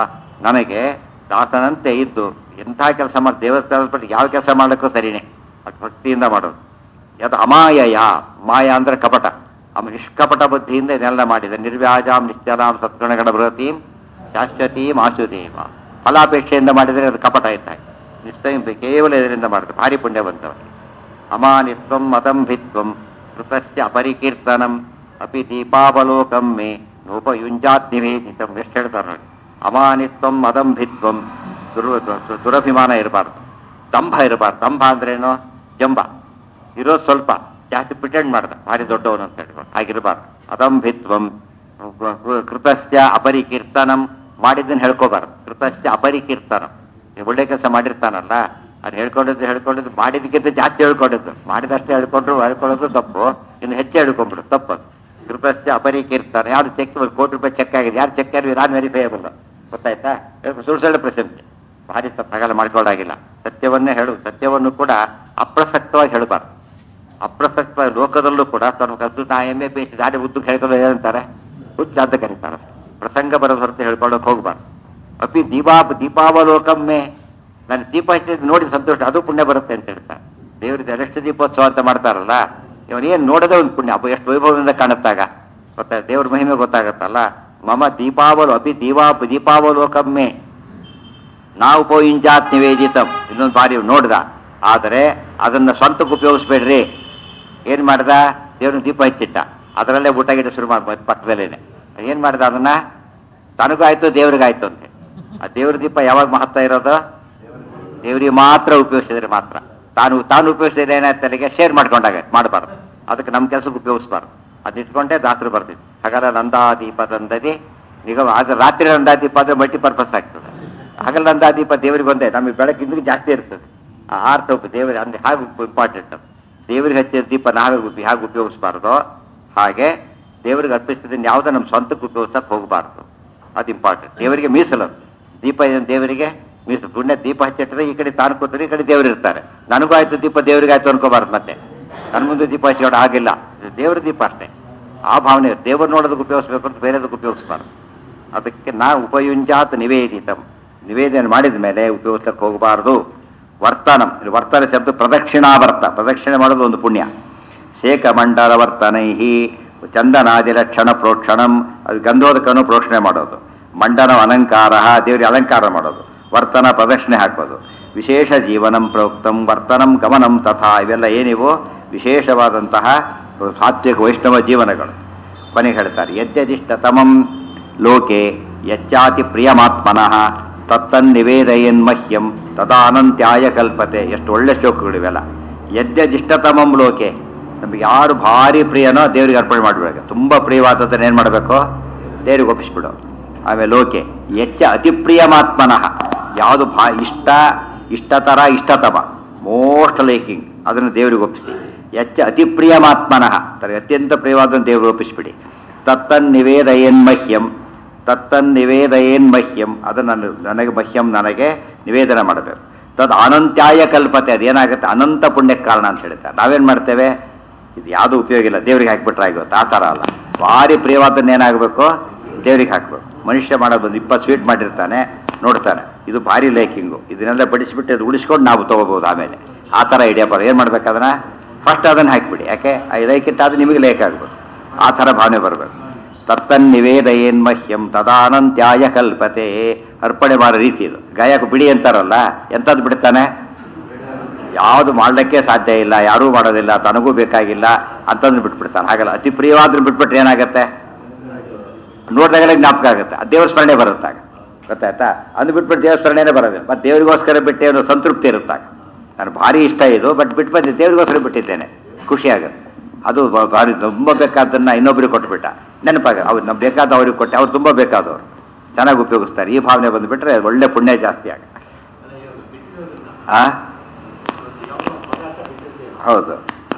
ನನಗೆ ದಾಸನಂತೆ ಇದ್ದು ಎಂಥ ಕೆಲಸ ಮಾಡಿ ದೇವಸ್ಥಾನದ ಬಿಟ್ಟು ಯಾವ ಕೆಲಸ ಮಾಡ್ಲಿಕ್ಕೂ ಸರಿನೇ ಅದ್ ಭಕ್ತಿಯಿಂದ ಮಾಡೋದು ಯದ ಅಮಾಯಯ ಮಾಯ ಅಂದ್ರೆ ಕಪಟ ಅಮ ನಿಷ್ಕಪಟ ಬುದ್ಧಿಯಿಂದ ಇದನ್ನೆಲ್ಲ ಮಾಡಿದ ನಿರ್ವ್ಯಾಜಾಂ ನಿಶ್ಚಲಾಂ ಸತ್ಗುಣಗಳ ಬೃಹತೀಂ ಶಾಶ್ವತೀಂ ಆಶುದೇವ ಫಲಾಪೇಕ್ಷೆಯಿಂದ ಮಾಡಿದರೆ ಅದು ಕಪಟ ಇದ್ದಾಗ ನಿಶ್ಚಯ ಕೇವಲ ಇದರಿಂದ ಮಾಡಿದ ಭಾರಿ ಪುಣ್ಯವಂತವನಿಗೆ ಅಮಾನಿತ್ವಂ ಮದಂಭಿತ್ವಂ ಕೃತಸ್ಯ ಅಪರಿಕೀರ್ತನಂ ಅಪಿ ದೀಪಾವಲೋಕಂ ಮೇ ನೋಪಯುಂಜಾತ್ ನಿವೇದಿತಂ ಎಷ್ಟು ಹೇಳ್ತಾರೆ ನೋಡಿ ಅಮಾನಿತ್ವಂ ಮದಂಭಿತ್ವಂ ದುರ್ ದು- ದುರಭಿಮಾನ ಇರಬಾರ್ದು ದಂಭ ಇರಬಾರ್ದು ದಂಭ ಅಂದ್ರೇನು ಜಂಬ ಇರೋದು ಸ್ವಲ್ಪ ಜಾಸ್ತಿ ಪ್ರಿಟೆಂಡ್ ಮಾಡ್ದ ಭಾರಿ ದೊಡ್ಡವನು ಅಂತ ಹೇಳ್ಕೊಂಡು ಹಾಗಿರಬಾರ್ದು ಅದಂಭಿತ್ವಂ ಕ- ಕ- ಕೃತಸ್ಯ ಅಪರಿಕೀರ್ತನಂ ಮಾಡಿದ್ದನ್ನು ಹೇಳ್ಕೋಬಾರ್ದು ಕೃತಸ್ಯ ಅಪರಿಕೀರ್ತನಂ ಈ ಒಳ್ಳೆ ಕೆಲಸ ಮಾಡಿರ್ತಾನಲ್ಲ ಅದು ಹೇಳ್ಕೊಂಡಿದ್ದು ಹೇಳ್ಕೊಂಡಿದ್ದು ಮಾಡಿದಕ್ಕಿಂತ ಜಾಸ್ತಿ ಹೇಳ್ಕೊಂಡಿದ್ದು ಮಾಡಿದಷ್ಟೇ ಹೇಳ್ಕೊಂಡ್ರು ಹೇಳ್ಕೊಳ್ಳೋದು ತಪ್ಪು ಇನ್ನು ಹೆಚ್ಚು ಹೇಳ್ಕೊಂಡ್ಬಿಡು ತಪ್ಪು ಅದು. ಕೃತಸ್ಯ ಅಪರಿಕೀರ್ತನ ಯಾರು ಚೆಕ್ ಕೋಟಿ ರೂಪಾಯಿ ಚೆಕ್ ಆಗಿದೆ ಯಾರು ಚೆಕ್ ಆಗಿ ನಾನ್ ವೆರಿಫೈಯಬಲ್ ಗೊತ್ತಾಯ್ತಾ ಹೇಳ್ಕೊ- ಸುಳ್ಳು ಸುಳ್ಳು ಪ್ರಶಂಸೆ ಭಾರಿ ತಪ್ಪಾಗಲ್ಲ ಮಾಡ್ಕೊಳ್ಳಾಗಿಲ್ಲ ಸತ್ಯವನ್ನೇ ಹೇಳು ಸತ್ಯವನ್ನು ಕೂಡ ಅಪ್ರಸಕ್ತವಾಗಿ ಹೇಳಬಾರ್ದು ಅಪ್ರಸಕ್ತ ಲೋಕದಲ್ಲೂ ಕೂಡ ತನ್ನ ಕದ್ದು ನಾ ಎಮ್ಮೆ ಬೇಸಿ ಗಾಡಿ ಉದ್ದಕ್ಕೆ ಹೇಳ್ಕೊಂಡು ಏನಂತಾರೆ ಹುಚ್ಚ ಅಂತ ಕರೀತಾರೆ ಪ್ರಸಂಗ ಬರೋದು ಹೊರತು ಹೇಳ್ಕೊಳ್ಳೋಕೆ ಹೋಗ್ಬಾರ್ದು ಅಪಿ ದೀಪಾ ದೀಪಾವಲೋಕಮ್ಮೆ ನಾನು ದೀಪ ಹಚ್ಚಿದ್ದು ನೋಡಿ ಸಂತೋಷ ಅದು ಪುಣ್ಯ ಬರುತ್ತೆ ಅಂತ ಹೇಳ್ತಾರೆ ದೇವರಿಗೆ ಅದೆಷ್ಟು ದೀಪೋತ್ಸವ ಅಂತ ಮಾಡ್ತಾರಲ್ಲ ಇವನೇನು ನೋಡೋದೇ ಒಂದು ಪುಣ್ಯ ಅಪ್ಪ ಎಷ್ಟು ವೈಭವದಿಂದ ಕಾಣುತ್ತಾಗ ಗೊತ್ತಾ ದೇವ್ರ ಮಹಿಮೆ ಗೊತ್ತಾಗತ್ತಲ್ಲ ಮಮ ದೀಪಾವಲು ಅಪಿ ದೀಪಾ ದೀಪಾವಲೋಕಮ್ಮೆ ನಾ ಉಪಯುಂಜಾತ್ ನಿವೇದಿತಂ ಇನ್ನೊಂದು ಬಾರಿ ನೋಡ್ದ ಆದರೆ ಅದನ್ನ ಸ್ವಂತಕ್ಕೆ ಉಪಯೋಗಿಸ್ಬೇಡ್ರಿ ಏನ್ ಮಾಡ್ದ ದೇವ್ರ ದೀಪ ಹಚ್ಚಿಟ್ಟ ಅದರಲ್ಲೇ ಊಟ ಗಿಡ ಶುರು ಮಾಡ್ಬೋದು ಪಕ್ಕದಲ್ಲೇನೆ ಏನ್ ಮಾಡ್ದ ಅದನ್ನ ತನಗೂ ಆಯ್ತು ದೇವ್ರಿಗಾಯ್ತು ಅಂತ ಆ ದೇವ್ರ ದೀಪ ಯಾವಾಗ ಮಹತ್ವ ಇರೋದು ದೇವ್ರಿಗೆ ಮಾತ್ರ ಉಪಯೋಗಿಸಿದ್ರೆ ಮಾತ್ರ ತಾನು ತಾನು ಉಪಯೋಗಿಸಿದ್ರೆ ಏನಾಯ್ತು ಅಲ್ಲಿಗೆ ಶೇರ್ ಮಾಡ್ಕೊಂಡಾಗ ಮಾಡಬಾರ್ದು ಅದಕ್ಕೆ ನಮ್ಮ ಕೆಲಸಕ್ಕೆ ಉಪಯೋಗಿಸ್ಬಾರ್ದು ಅದು ಇಟ್ಕೊಂಡೇ ದಾಸರು ಬರ್ತಿತ್ತು ಹಗಲ ನಂದಾದೀಪದಂದದಿ ನಿಗಮ ಆಗ ರಾತ್ರಿ ನಂದಾದೀಪ ಅಂದ್ರೆ ಮಲ್ಟಿಪರ್ಪಸ್ ಆಗ್ತದೆ ಹಗಲ ನಂದಾದೀಪ ದೇವರಿಗೆ ಒಂದೇ ನಮಗೆ ಬೆಳಕಿಂದ ಜಾಸ್ತಿ ಇರ್ತದೆ ಆ ಆರ್ಥ ಉಪ ದೇವರಿಗೆ ಅಂದ್ರೆ ಹಾಗೆ ಇಂಪಾರ್ಟೆಂಟ್ ಅದು ದೇವರಿಗೆ ಹಚ್ಚಿದ ದೀಪ ನಾವೇ ಉಪಿ ಹಾಗೆ ಉಪಯೋಗಿಸ್ಬಾರ್ದು ಹಾಗೆ ದೇವರಿಗೆ ಅರ್ಪಿಸಿದ್ದನ್ನು ಯಾವುದೋ ನಮ್ಮ ಸ್ವಂತಕ್ಕೆ ಉಪಯೋಗಿಸಕ್ಕೆ ಹೋಗಬಾರ್ದು ಅದು ಇಂಪಾರ್ಟೆಂಟ್ ದೇವರಿಗೆ ಮೀಸಲು ಅದು. ದೀಪ ಏನು ದೇವರಿಗೆ ಮೀಸಲು ಪುಣ್ಯ ದೀಪ ಹಚ್ಚಿಟ್ಟರೆ ಈ ಕಡೆ ತಾನು ಕೂತಾರೆ ಈ ಕಡೆ ದೇವರು ಇರ್ತಾರೆ ನನಗೂ ಆಯ್ತು ದೀಪ ದೇವರಿಗೆ ಆಯ್ತು ಅನ್ಕೋಬಾರ್ದು ಮತ್ತೆ ನನ್ನ ಮುಂದೆ ದೀಪ ಹಚ್ಚಿಕೊಂಡು ಆಗಿಲ್ಲ ಇದು ದೇವರ ದೀಪ ಅಷ್ಟೇ ಆ ಭಾವನೆ ದೇವರು ನೋಡೋದಕ್ಕೆ ಉಪಯೋಗಿಸ್ಬೇಕು ಅಂತ ಬೇರೆದಕ್ಕೆ ಉಪಯೋಗಿಸ್ಬಾರ್ದು ಅದಕ್ಕೆ ನಾ ಉಪಯುಂಜಾತ್ ನಿವೇದಿತಂ ನಿವೇದನೆ ಮಾಡಿದ ಮೇಲೆ ಉಪಯೋಗಿಸಕ್ಕೆ ಹೋಗಬಾರ್ದು ವರ್ತನಂ ಇಲ್ಲಿ ವರ್ತನ ಶಬ್ದ ಪ್ರದಕ್ಷಿಣಾವರ್ತ ಪ್ರದಕ್ಷಿಣೆ ಮಾಡೋದು ಒಂದು ಪುಣ್ಯ ಶೇಖಮಂಡಲ ವರ್ತನೈ ಚಂದನಾದಿ ಲಕ್ಷಣ ಪ್ರೋಕ್ಷಣಂ ಅದು ಗಂಧೋದಕನು ಪ್ರೋಕ್ಷಣೆ ಮಾಡೋದು ಮಂಡನ ಅಲಂಕಾರ ದೇವರಿಗೆ ಅಲಂಕಾರ ಮಾಡೋದು ವರ್ತನ ಪ್ರದಕ್ಷಿಣೆ ಹಾಕೋದು ವಿಶೇಷ ಜೀವನಂ ಪ್ರೋಕ್ತಂ ವರ್ತನಂ ಗಮನಂ ತಥಾ ಇವೆಲ್ಲ ಏನಿವು ವಿಶೇಷವಾದಂತಹ ಸಾತ್ವಿಕ ವೈಷ್ಣವ ಜೀವನಗಳು ಕೊನೆಗೆ ಹೇಳ್ತಾರೆ ಯದ್ಯದಿಷ್ಟತಮಂ ಲೋಕೆ ಯಚ್ಚಾತಿ ಪ್ರಿಯಮಾತ್ಮನಃ ತತ್ತನ್ನಿವೇದಯನ್ ಮಹ್ಯಂ ತದಾ ಅನಂತ್ಯಾಯ ಕಲ್ಪತೆ ಎಷ್ಟು ಒಳ್ಳೆ ಶ್ಲೋಕಗಳಿವೆಲ್ಲ ಯದ್ಯದಿಷ್ಟತಮಂ ಲೋಕೆ ನಮ್ಗೆ ಯಾರು ಭಾರಿ ಪ್ರಿಯನೋ ದೇವ್ರಿಗೆ ಅರ್ಪಣೆ ಮಾಡಿಬಿಡಬೇಕು ತುಂಬ ಪ್ರಿಯವಾದದ್ದನ್ನು ಏನು ಮಾಡಬೇಕು ದೇವ್ರಿಗೆ ಒಪ್ಪಿಸ್ಬಿಡು ಆಮೇಲೆ ಓಕೆ ಹೆಚ್ಚ ಅತಿ ಪ್ರಿಯಮಾತ್ಮನಃ ಯಾವುದು ಭಾ ಇಷ್ಟ ಇಷ್ಟತರ ಇಷ್ಟತಮ ಮೋಸ್ಟ್ ಲೈಕಿಂಗ್ ಅದನ್ನು ದೇವ್ರಿಗೆ ಒಪ್ಪಿಸಿ ಹೆಚ್ಚ ಅತಿ ಪ್ರಿಯಮಾತ್ಮನಃ ತನಗೆ ಅತ್ಯಂತ ಪ್ರಿಯವಾದನ್ನು ದೇವ್ರಿಗೆ ಒಪ್ಪಿಸ್ಬಿಡಿ ತತ್ತನ್ ನಿವೇದಯೇನ್ ಮಹ್ಯಂ ತತ್ತನ್ ನಿವೇದಯೇನ್ ಮಹ್ಯಂ ಅದನ್ನು ನಾನು- ನನಗೆ ಮಹ್ಯಂ ನನಗೆ ನಿವೇದನ ಮಾಡಬೇಕು ತದ್ ಅನಂತ್ಯಾಯ ಕಲ್ಪತೆ ಅದೇನಾಗುತ್ತೆ ಅನಂತ ಪುಣ್ಯಕ್ಕೆ ಕಾರಣ ಅಂತ ಹೇಳ್ತಾರೆ ನಾವೇನು ಮಾಡ್ತೇವೆ ಇದು ಯಾವುದೂ ಉಪಯೋಗ ಇಲ್ಲ ದೇವ್ರಿಗೆ ಹಾಕ್ಬಿಟ್ರೆ ಆಗುತ್ತೆ ಆ ಥರ ಅಲ್ಲ ಭಾರಿ ಪ್ರಿಯವಾದದ್ದು ಏನಾಗಬೇಕು ದೇವ್ರಿಗೆ ಹಾಕ್ಬೇಕು ಮನುಷ್ಯ ಮಾಡೋದು ಒಂದು ಇಪ್ಪತ್ತು ಸ್ವೀಟ್ ಮಾಡಿರ್ತಾನೆ ನೋಡ್ತಾನೆ ಇದು ಭಾರಿ ಲೈಕಿಂಗು ಇದನ್ನೆಲ್ಲ ಬಡಿಸಿಬಿಟ್ಟು ಅದು ಉಳಿಸ್ಕೊಂಡು ನಾವು ತೊಗೋಬೋದು ಆಮೇಲೆ ಆ ಥರ ಐಡಿಯಾ ಬರೋ ಏನು ಮಾಡ್ಬೇಕು ಅದನ್ನ ಫಸ್ಟ್ ಅದನ್ನು ಹಾಕಿಬಿಡಿ ಯಾಕೆ ಐ ಲೈಕ್ ಇಟ್ಟು ಅದು ನಿಮಗೆ ಲೈಕ್ ಆಗ್ಬೇಕು ಆ ಥರ ಭಾವನೆ ಬರಬೇಕು ತತ್ತನ್ ನಿವೇದಯೇನ್ ಮಹ್ಯಂ ತದಾನಂತ್ಯಾಯ ಕಲ್ಪತೆ ಅರ್ಪಣೆ ಮಾಡೋ ರೀತಿ ಇದು ಗಾಯಕ ಬಿಡಿ ಅಂತಾರಲ್ಲ ಎಂಥದ್ದು ಬಿಡ್ತಾನೆ ಯಾವುದು ಮಾಡಲಿಕ್ಕೆ ಸಾಧ್ಯ ಇಲ್ಲ ಯಾರೂ ಮಾಡೋದಿಲ್ಲ ತನಗೂ ಬೇಕಾಗಿಲ್ಲ ಅಂತಂದ್ರೆ ಬಿಟ್ಬಿಡ್ತಾನೆ ಹಾಗಲ್ಲ ಅತಿ ಪ್ರಿಯವಾದ್ರೂ ಬಿಟ್ಬಿಟ್ರೆ ಏನಾಗುತ್ತೆ ನೋಡಿದಾಗಲೇ ಜ್ಞಾಪಕ ಆಗುತ್ತೆ ಆ ದೇವ್ರ ಸ್ಮರಣೆ ಬರುತ್ತಾಗ ಗೊತ್ತಾಯ್ತಾ ಅದು ಬಿಟ್ಬಿಟ್ಟು ದೇವ್ರ ಸ್ಮರಣೆನೇ ಬರೋದಿಲ್ಲ ಮತ್ತೆ ದೇವರಿಗೋಸ್ಕರ ಬಿಟ್ಟೆ ಅನ್ನೋ ಸಂತೃಪ್ತಿ ಇರುತ್ತಾಗ ನಾನು ಭಾರಿ ಇಷ್ಟ ಇದು ಬಟ್ ಬಿಟ್ಟು ಬಂದು ದೇವರಿಗೋಸ್ಕರ ಬಿಟ್ಟಿದ್ದೇನೆ ಖುಷಿ ಆಗುತ್ತೆ ಅದು ಬ- ಭಾರಿ ತುಂಬ ಬೇಕಾದ್ದನ್ನ ಇನ್ನೊಬ್ರಿಗೆ ಕೊಟ್ಬಿಟ್ಟ ನೆನಪಾಗ ಅವ್ರು ನಮ್ಗೆ ಬೇಕಾದ ಅವ್ರಿಗೆ ಕೊಟ್ಟೆ ಅವ್ರು ತುಂಬ ಬೇಕಾದವರು ಚೆನ್ನಾಗಿ ಉಪಯೋಗಿಸ್ತಾರೆ ಈ ಭಾವನೆ ಬಂದುಬಿಟ್ರೆ ಒಳ್ಳೆ ಪುಣ್ಯ ಜಾಸ್ತಿ ಆಗುತ್ತೆ ಆ ಹೌದು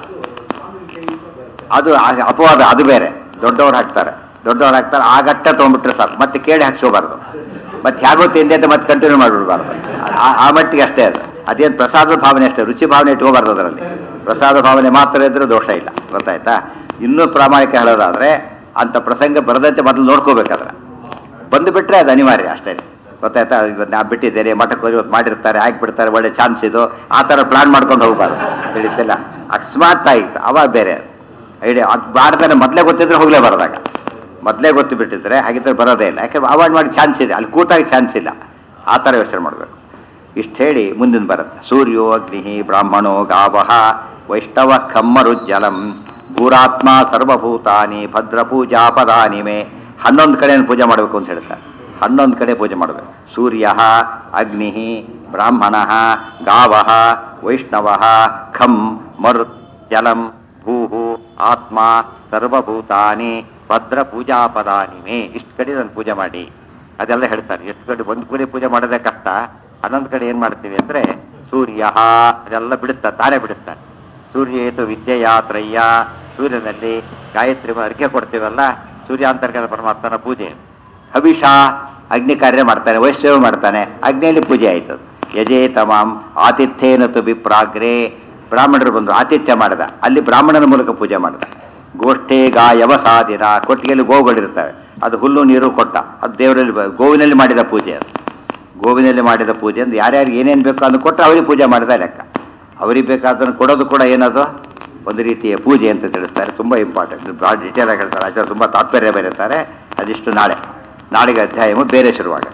ಅದು ಆ- ಅಪವಾದ ಅದು ಬೇರೆ ದೊಡ್ಡವ್ರು ಹಾಕ್ತಾರೆ ದೊಡ್ಡವ್ರು ಹಾಕ್ತಾರೆ ಆಗಟ್ಟ ತೊಗೊಂಡ್ಬಿಟ್ರೆ ಸಾಕು ಮತ್ತೆ ಕೇಳಿ ಹಾಕ್ಸೋಬಾರ್ದು ಮತ್ತೆ ಹೇಗೋ ತಿಂದೆ ಅಂತ ಮತ್ತೆ ಕಂಟಿನ್ಯೂ ಮಾಡಿಬಿಡ್ಬಾರ್ದು ಆ- ಆ ಮಟ್ಟಿಗೆ ಅಷ್ಟೇ ಅದು ಅದೇನು ಪ್ರಸಾದ ಭಾವನೆ ಅಷ್ಟೇ ರುಚಿ ಭಾವನೆ ಇಟ್ಕೋಬಾರ್ದು ಅದರಲ್ಲಿ ಪ್ರಸಾದ ಭಾವನೆ ಮಾತ್ರ ಇದ್ರೆ ದೋಷ ಇಲ್ಲ ಗೊತ್ತಾಯ್ತಾ ಇನ್ನೂ ಪ್ರಾಮಾಣಿಕ ಹೇಳೋದಾದ್ರೆ ಅಂತ ಪ್ರಸಂಗ ಬರದಂತೆ ಮೊದಲು ನೋಡ್ಕೋಬೇಕಾದ್ರೆ ಬಂದು ಬಿಟ್ರೆ ಅದು ಅನಿವಾರ್ಯ ಅಷ್ಟೇ ಗೊತ್ತಾಯ್ತಾ ಇವತ್ತು ನಾ ಬಿಟ್ಟಿದ್ದೇನೆ ಮಠಕ್ಕೆ ಹೋಗಿ ಇವತ್ತು ಮಾಡಿರ್ತಾರೆ ಹಾಕಿಬಿಡ್ತಾರೆ ಒಳ್ಳೆ ಚಾನ್ಸ್ ಇದು ಆ ಥರ ಪ್ಲಾನ್ ಮಾಡ್ಕೊಂಡು ಹೋಗ್ಬಾರ್ದು ತಿಳಿತಿಲ್ಲ ಅಕಸ್ಮಾತ್ ಆಯ್ತು ಅವಾಗ ಬೇರೆ ಐಡಿಯಾ ಅದು ಮಾಡ್ತಾನೆ ಮೊದಲೇ ಗೊತ್ತಿದ್ರೆ ಹೋಗ್ಲೇಬಾರ್ದಾಗ ಮೊದಲೇ ಗೊತ್ತು ಬಿಟ್ಟಿದ್ರೆ ಹಾಗಿದ್ರೆ ಬರೋದೇ ಇಲ್ಲ ಯಾಕಂದ್ರೆ ಅವಾಯ್ಡ್ ಮಾಡಿ ಚಾನ್ಸ್ ಇದೆ ಅಲ್ಲಿ ಕೂಟಾಗಿ ಚಾನ್ಸ್ ಇಲ್ಲ ಆ ಥರ ಯೋಚನೆ ಮಾಡಬೇಕು ಇಷ್ಟು ಹೇಳಿ ಮುಂದಿನ ಬರುತ್ತೆ ಸೂರ್ಯೋ ಅಗ್ನಿ ಬ್ರಾಹ್ಮಣೋ ಗಾವಹ ವೈಷ್ಣವ ಖಮ್ಮರುಜ್ಜಲಂ ಭೂರಾತ್ಮ ಸರ್ವಭೂತಾನಿ ಭದ್ರ ಪೂಜಾ ಪದಾನಿ ಮೇ ಹನ್ನೊಂದು ಕಡೆ ಪೂಜೆ ಮಾಡಬೇಕು ಅಂತ ಹೇಳ್ತಾರೆ ಹನ್ನೊಂದು ಕಡೆ ಪೂಜೆ ಮಾಡಬೇಕು ಸೂರ್ಯ ಅಗ್ನಿ ಬ್ರಾಹ್ಮಣ ಗಾವ ವೈಷ್ಣವ ಖಂ ಮರು ಜಲಂ ಭೂ ಆತ್ಮ ಸರ್ವಭೂತಾನಿ ಭದ್ರ ಪೂಜಾ ಪದಾನಿ ಮೇ ಇಷ್ಟು ಕಡೆ ನಾನು ಪೂಜೆ ಮಾಡಿ ಅದೆಲ್ಲ ಹೇಳ್ತಾರೆ ಎಷ್ಟು ಕಡೆ ಒಂದು ಕಡೆ ಪೂಜೆ ಮಾಡೋದೇ ಕಷ್ಟ ಹನ್ನೊಂದು ಕಡೆ ಏನ್ ಮಾಡ್ತೀವಿ ಅಂದ್ರೆ ಸೂರ್ಯ ಅದೆಲ್ಲ ಬಿಡಿಸ್ತಾರೆ ತಾನೇ ಬಿಡಿಸ್ತಾರೆ ಸೂರ್ಯೇತು ವಿದ್ಯೆಯಾತ್ರಯ್ಯ ಸೂರ್ಯನಲ್ಲಿ ಗಾಯತ್ರಿ ಅರ್ಘ್ಯ ಕೊಡ್ತೀವಲ್ಲ ಸೂರ್ಯಾಂತರ್ಗತ ಪರಮಾತ್ಮನ ಪೂಜೆ ಹವಿಷ ಅಗ್ನಿ ಕಾರ್ಯ ಮಾಡ್ತಾನೆ ವೈಷ್ಣವ ಮಾಡ್ತಾನೆ ಅಗ್ನಿಯಲ್ಲಿ ಪೂಜೆ ಆಯ್ತು ಯಜೇ ತಮಾಂ ಆತಿಥ್ಯೇನ ತು ವಿಪ್ರಾಗ್ರೆ ಬ್ರಾಹ್ಮಣರು ಬಂದು ಆತಿಥ್ಯ ಮಾಡಿದ ಅಲ್ಲಿ ಬ್ರಾಹ್ಮಣನ ಮೂಲಕ ಪೂಜೆ ಮಾಡಿದ ಗೋಷ್ಠೆ ಗಾಯವ ಸಾದಿನ ಕೊಟ್ಟಿಗೆಯಲ್ಲಿ ಗೋವುಗಳಿರ್ತವೆ ಅದು ಹುಲ್ಲು ನೀರು ಕೊಟ್ಟ ಅದು ದೇವರಲ್ಲಿ ಬ- ಗೋವಿನಲ್ಲಿ ಮಾಡಿದ ಪೂಜೆ ಅದು ಗೋವಿನಲ್ಲಿ ಮಾಡಿದ ಪೂಜೆ ಅಂದ್ರೆ ಯಾರ್ಯಾರಿಗೆ ಏನೇನು ಬೇಕೋ ಅದನ್ನು ಕೊಟ್ಟರೆ ಅವರಿಗೆ ಪೂಜೆ ಮಾಡಿದ ಲೆಕ್ಕ ಅವರಿಗೆ ಬೇಕಾದನ್ನು ಕೊಡೋದು ಕೂಡ ಏನದು ಒಂದು ರೀತಿಯ ಪೂಜೆ ಅಂತ ತಿಳಿಸ್ತಾರೆ ತುಂಬ ಇಂಪಾರ್ಟೆಂಟ್ ಭಾಳ ಡೀಟೇಲ್ ಆಗಿ ಹೇಳ್ತಾರೆ ಆಚಾರ್ಯ ತುಂಬ ತಾತ್ಪರ್ಯ ಬರೀತಾರೆ ಅದಿಷ್ಟು ನಾಳೆ ನಾಳೆಗೆ ಅಧ್ಯಾಯವು ಬೇರೆ ಶುರುವಾಗ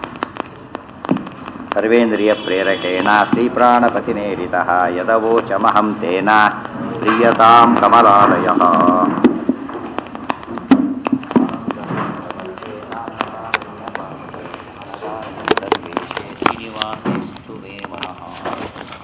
ಸರ್ವೇಂದ್ರಿಯ ಪ್ರೇರಕೇಣ ಶ್ರೀಪ್ರಾಣಪತಿನೇರಿತ ಯದವೋಚಮಹಂ ತೇನ ಪ್ರಿಯತಾಂ ಕಮಲಾಲಯ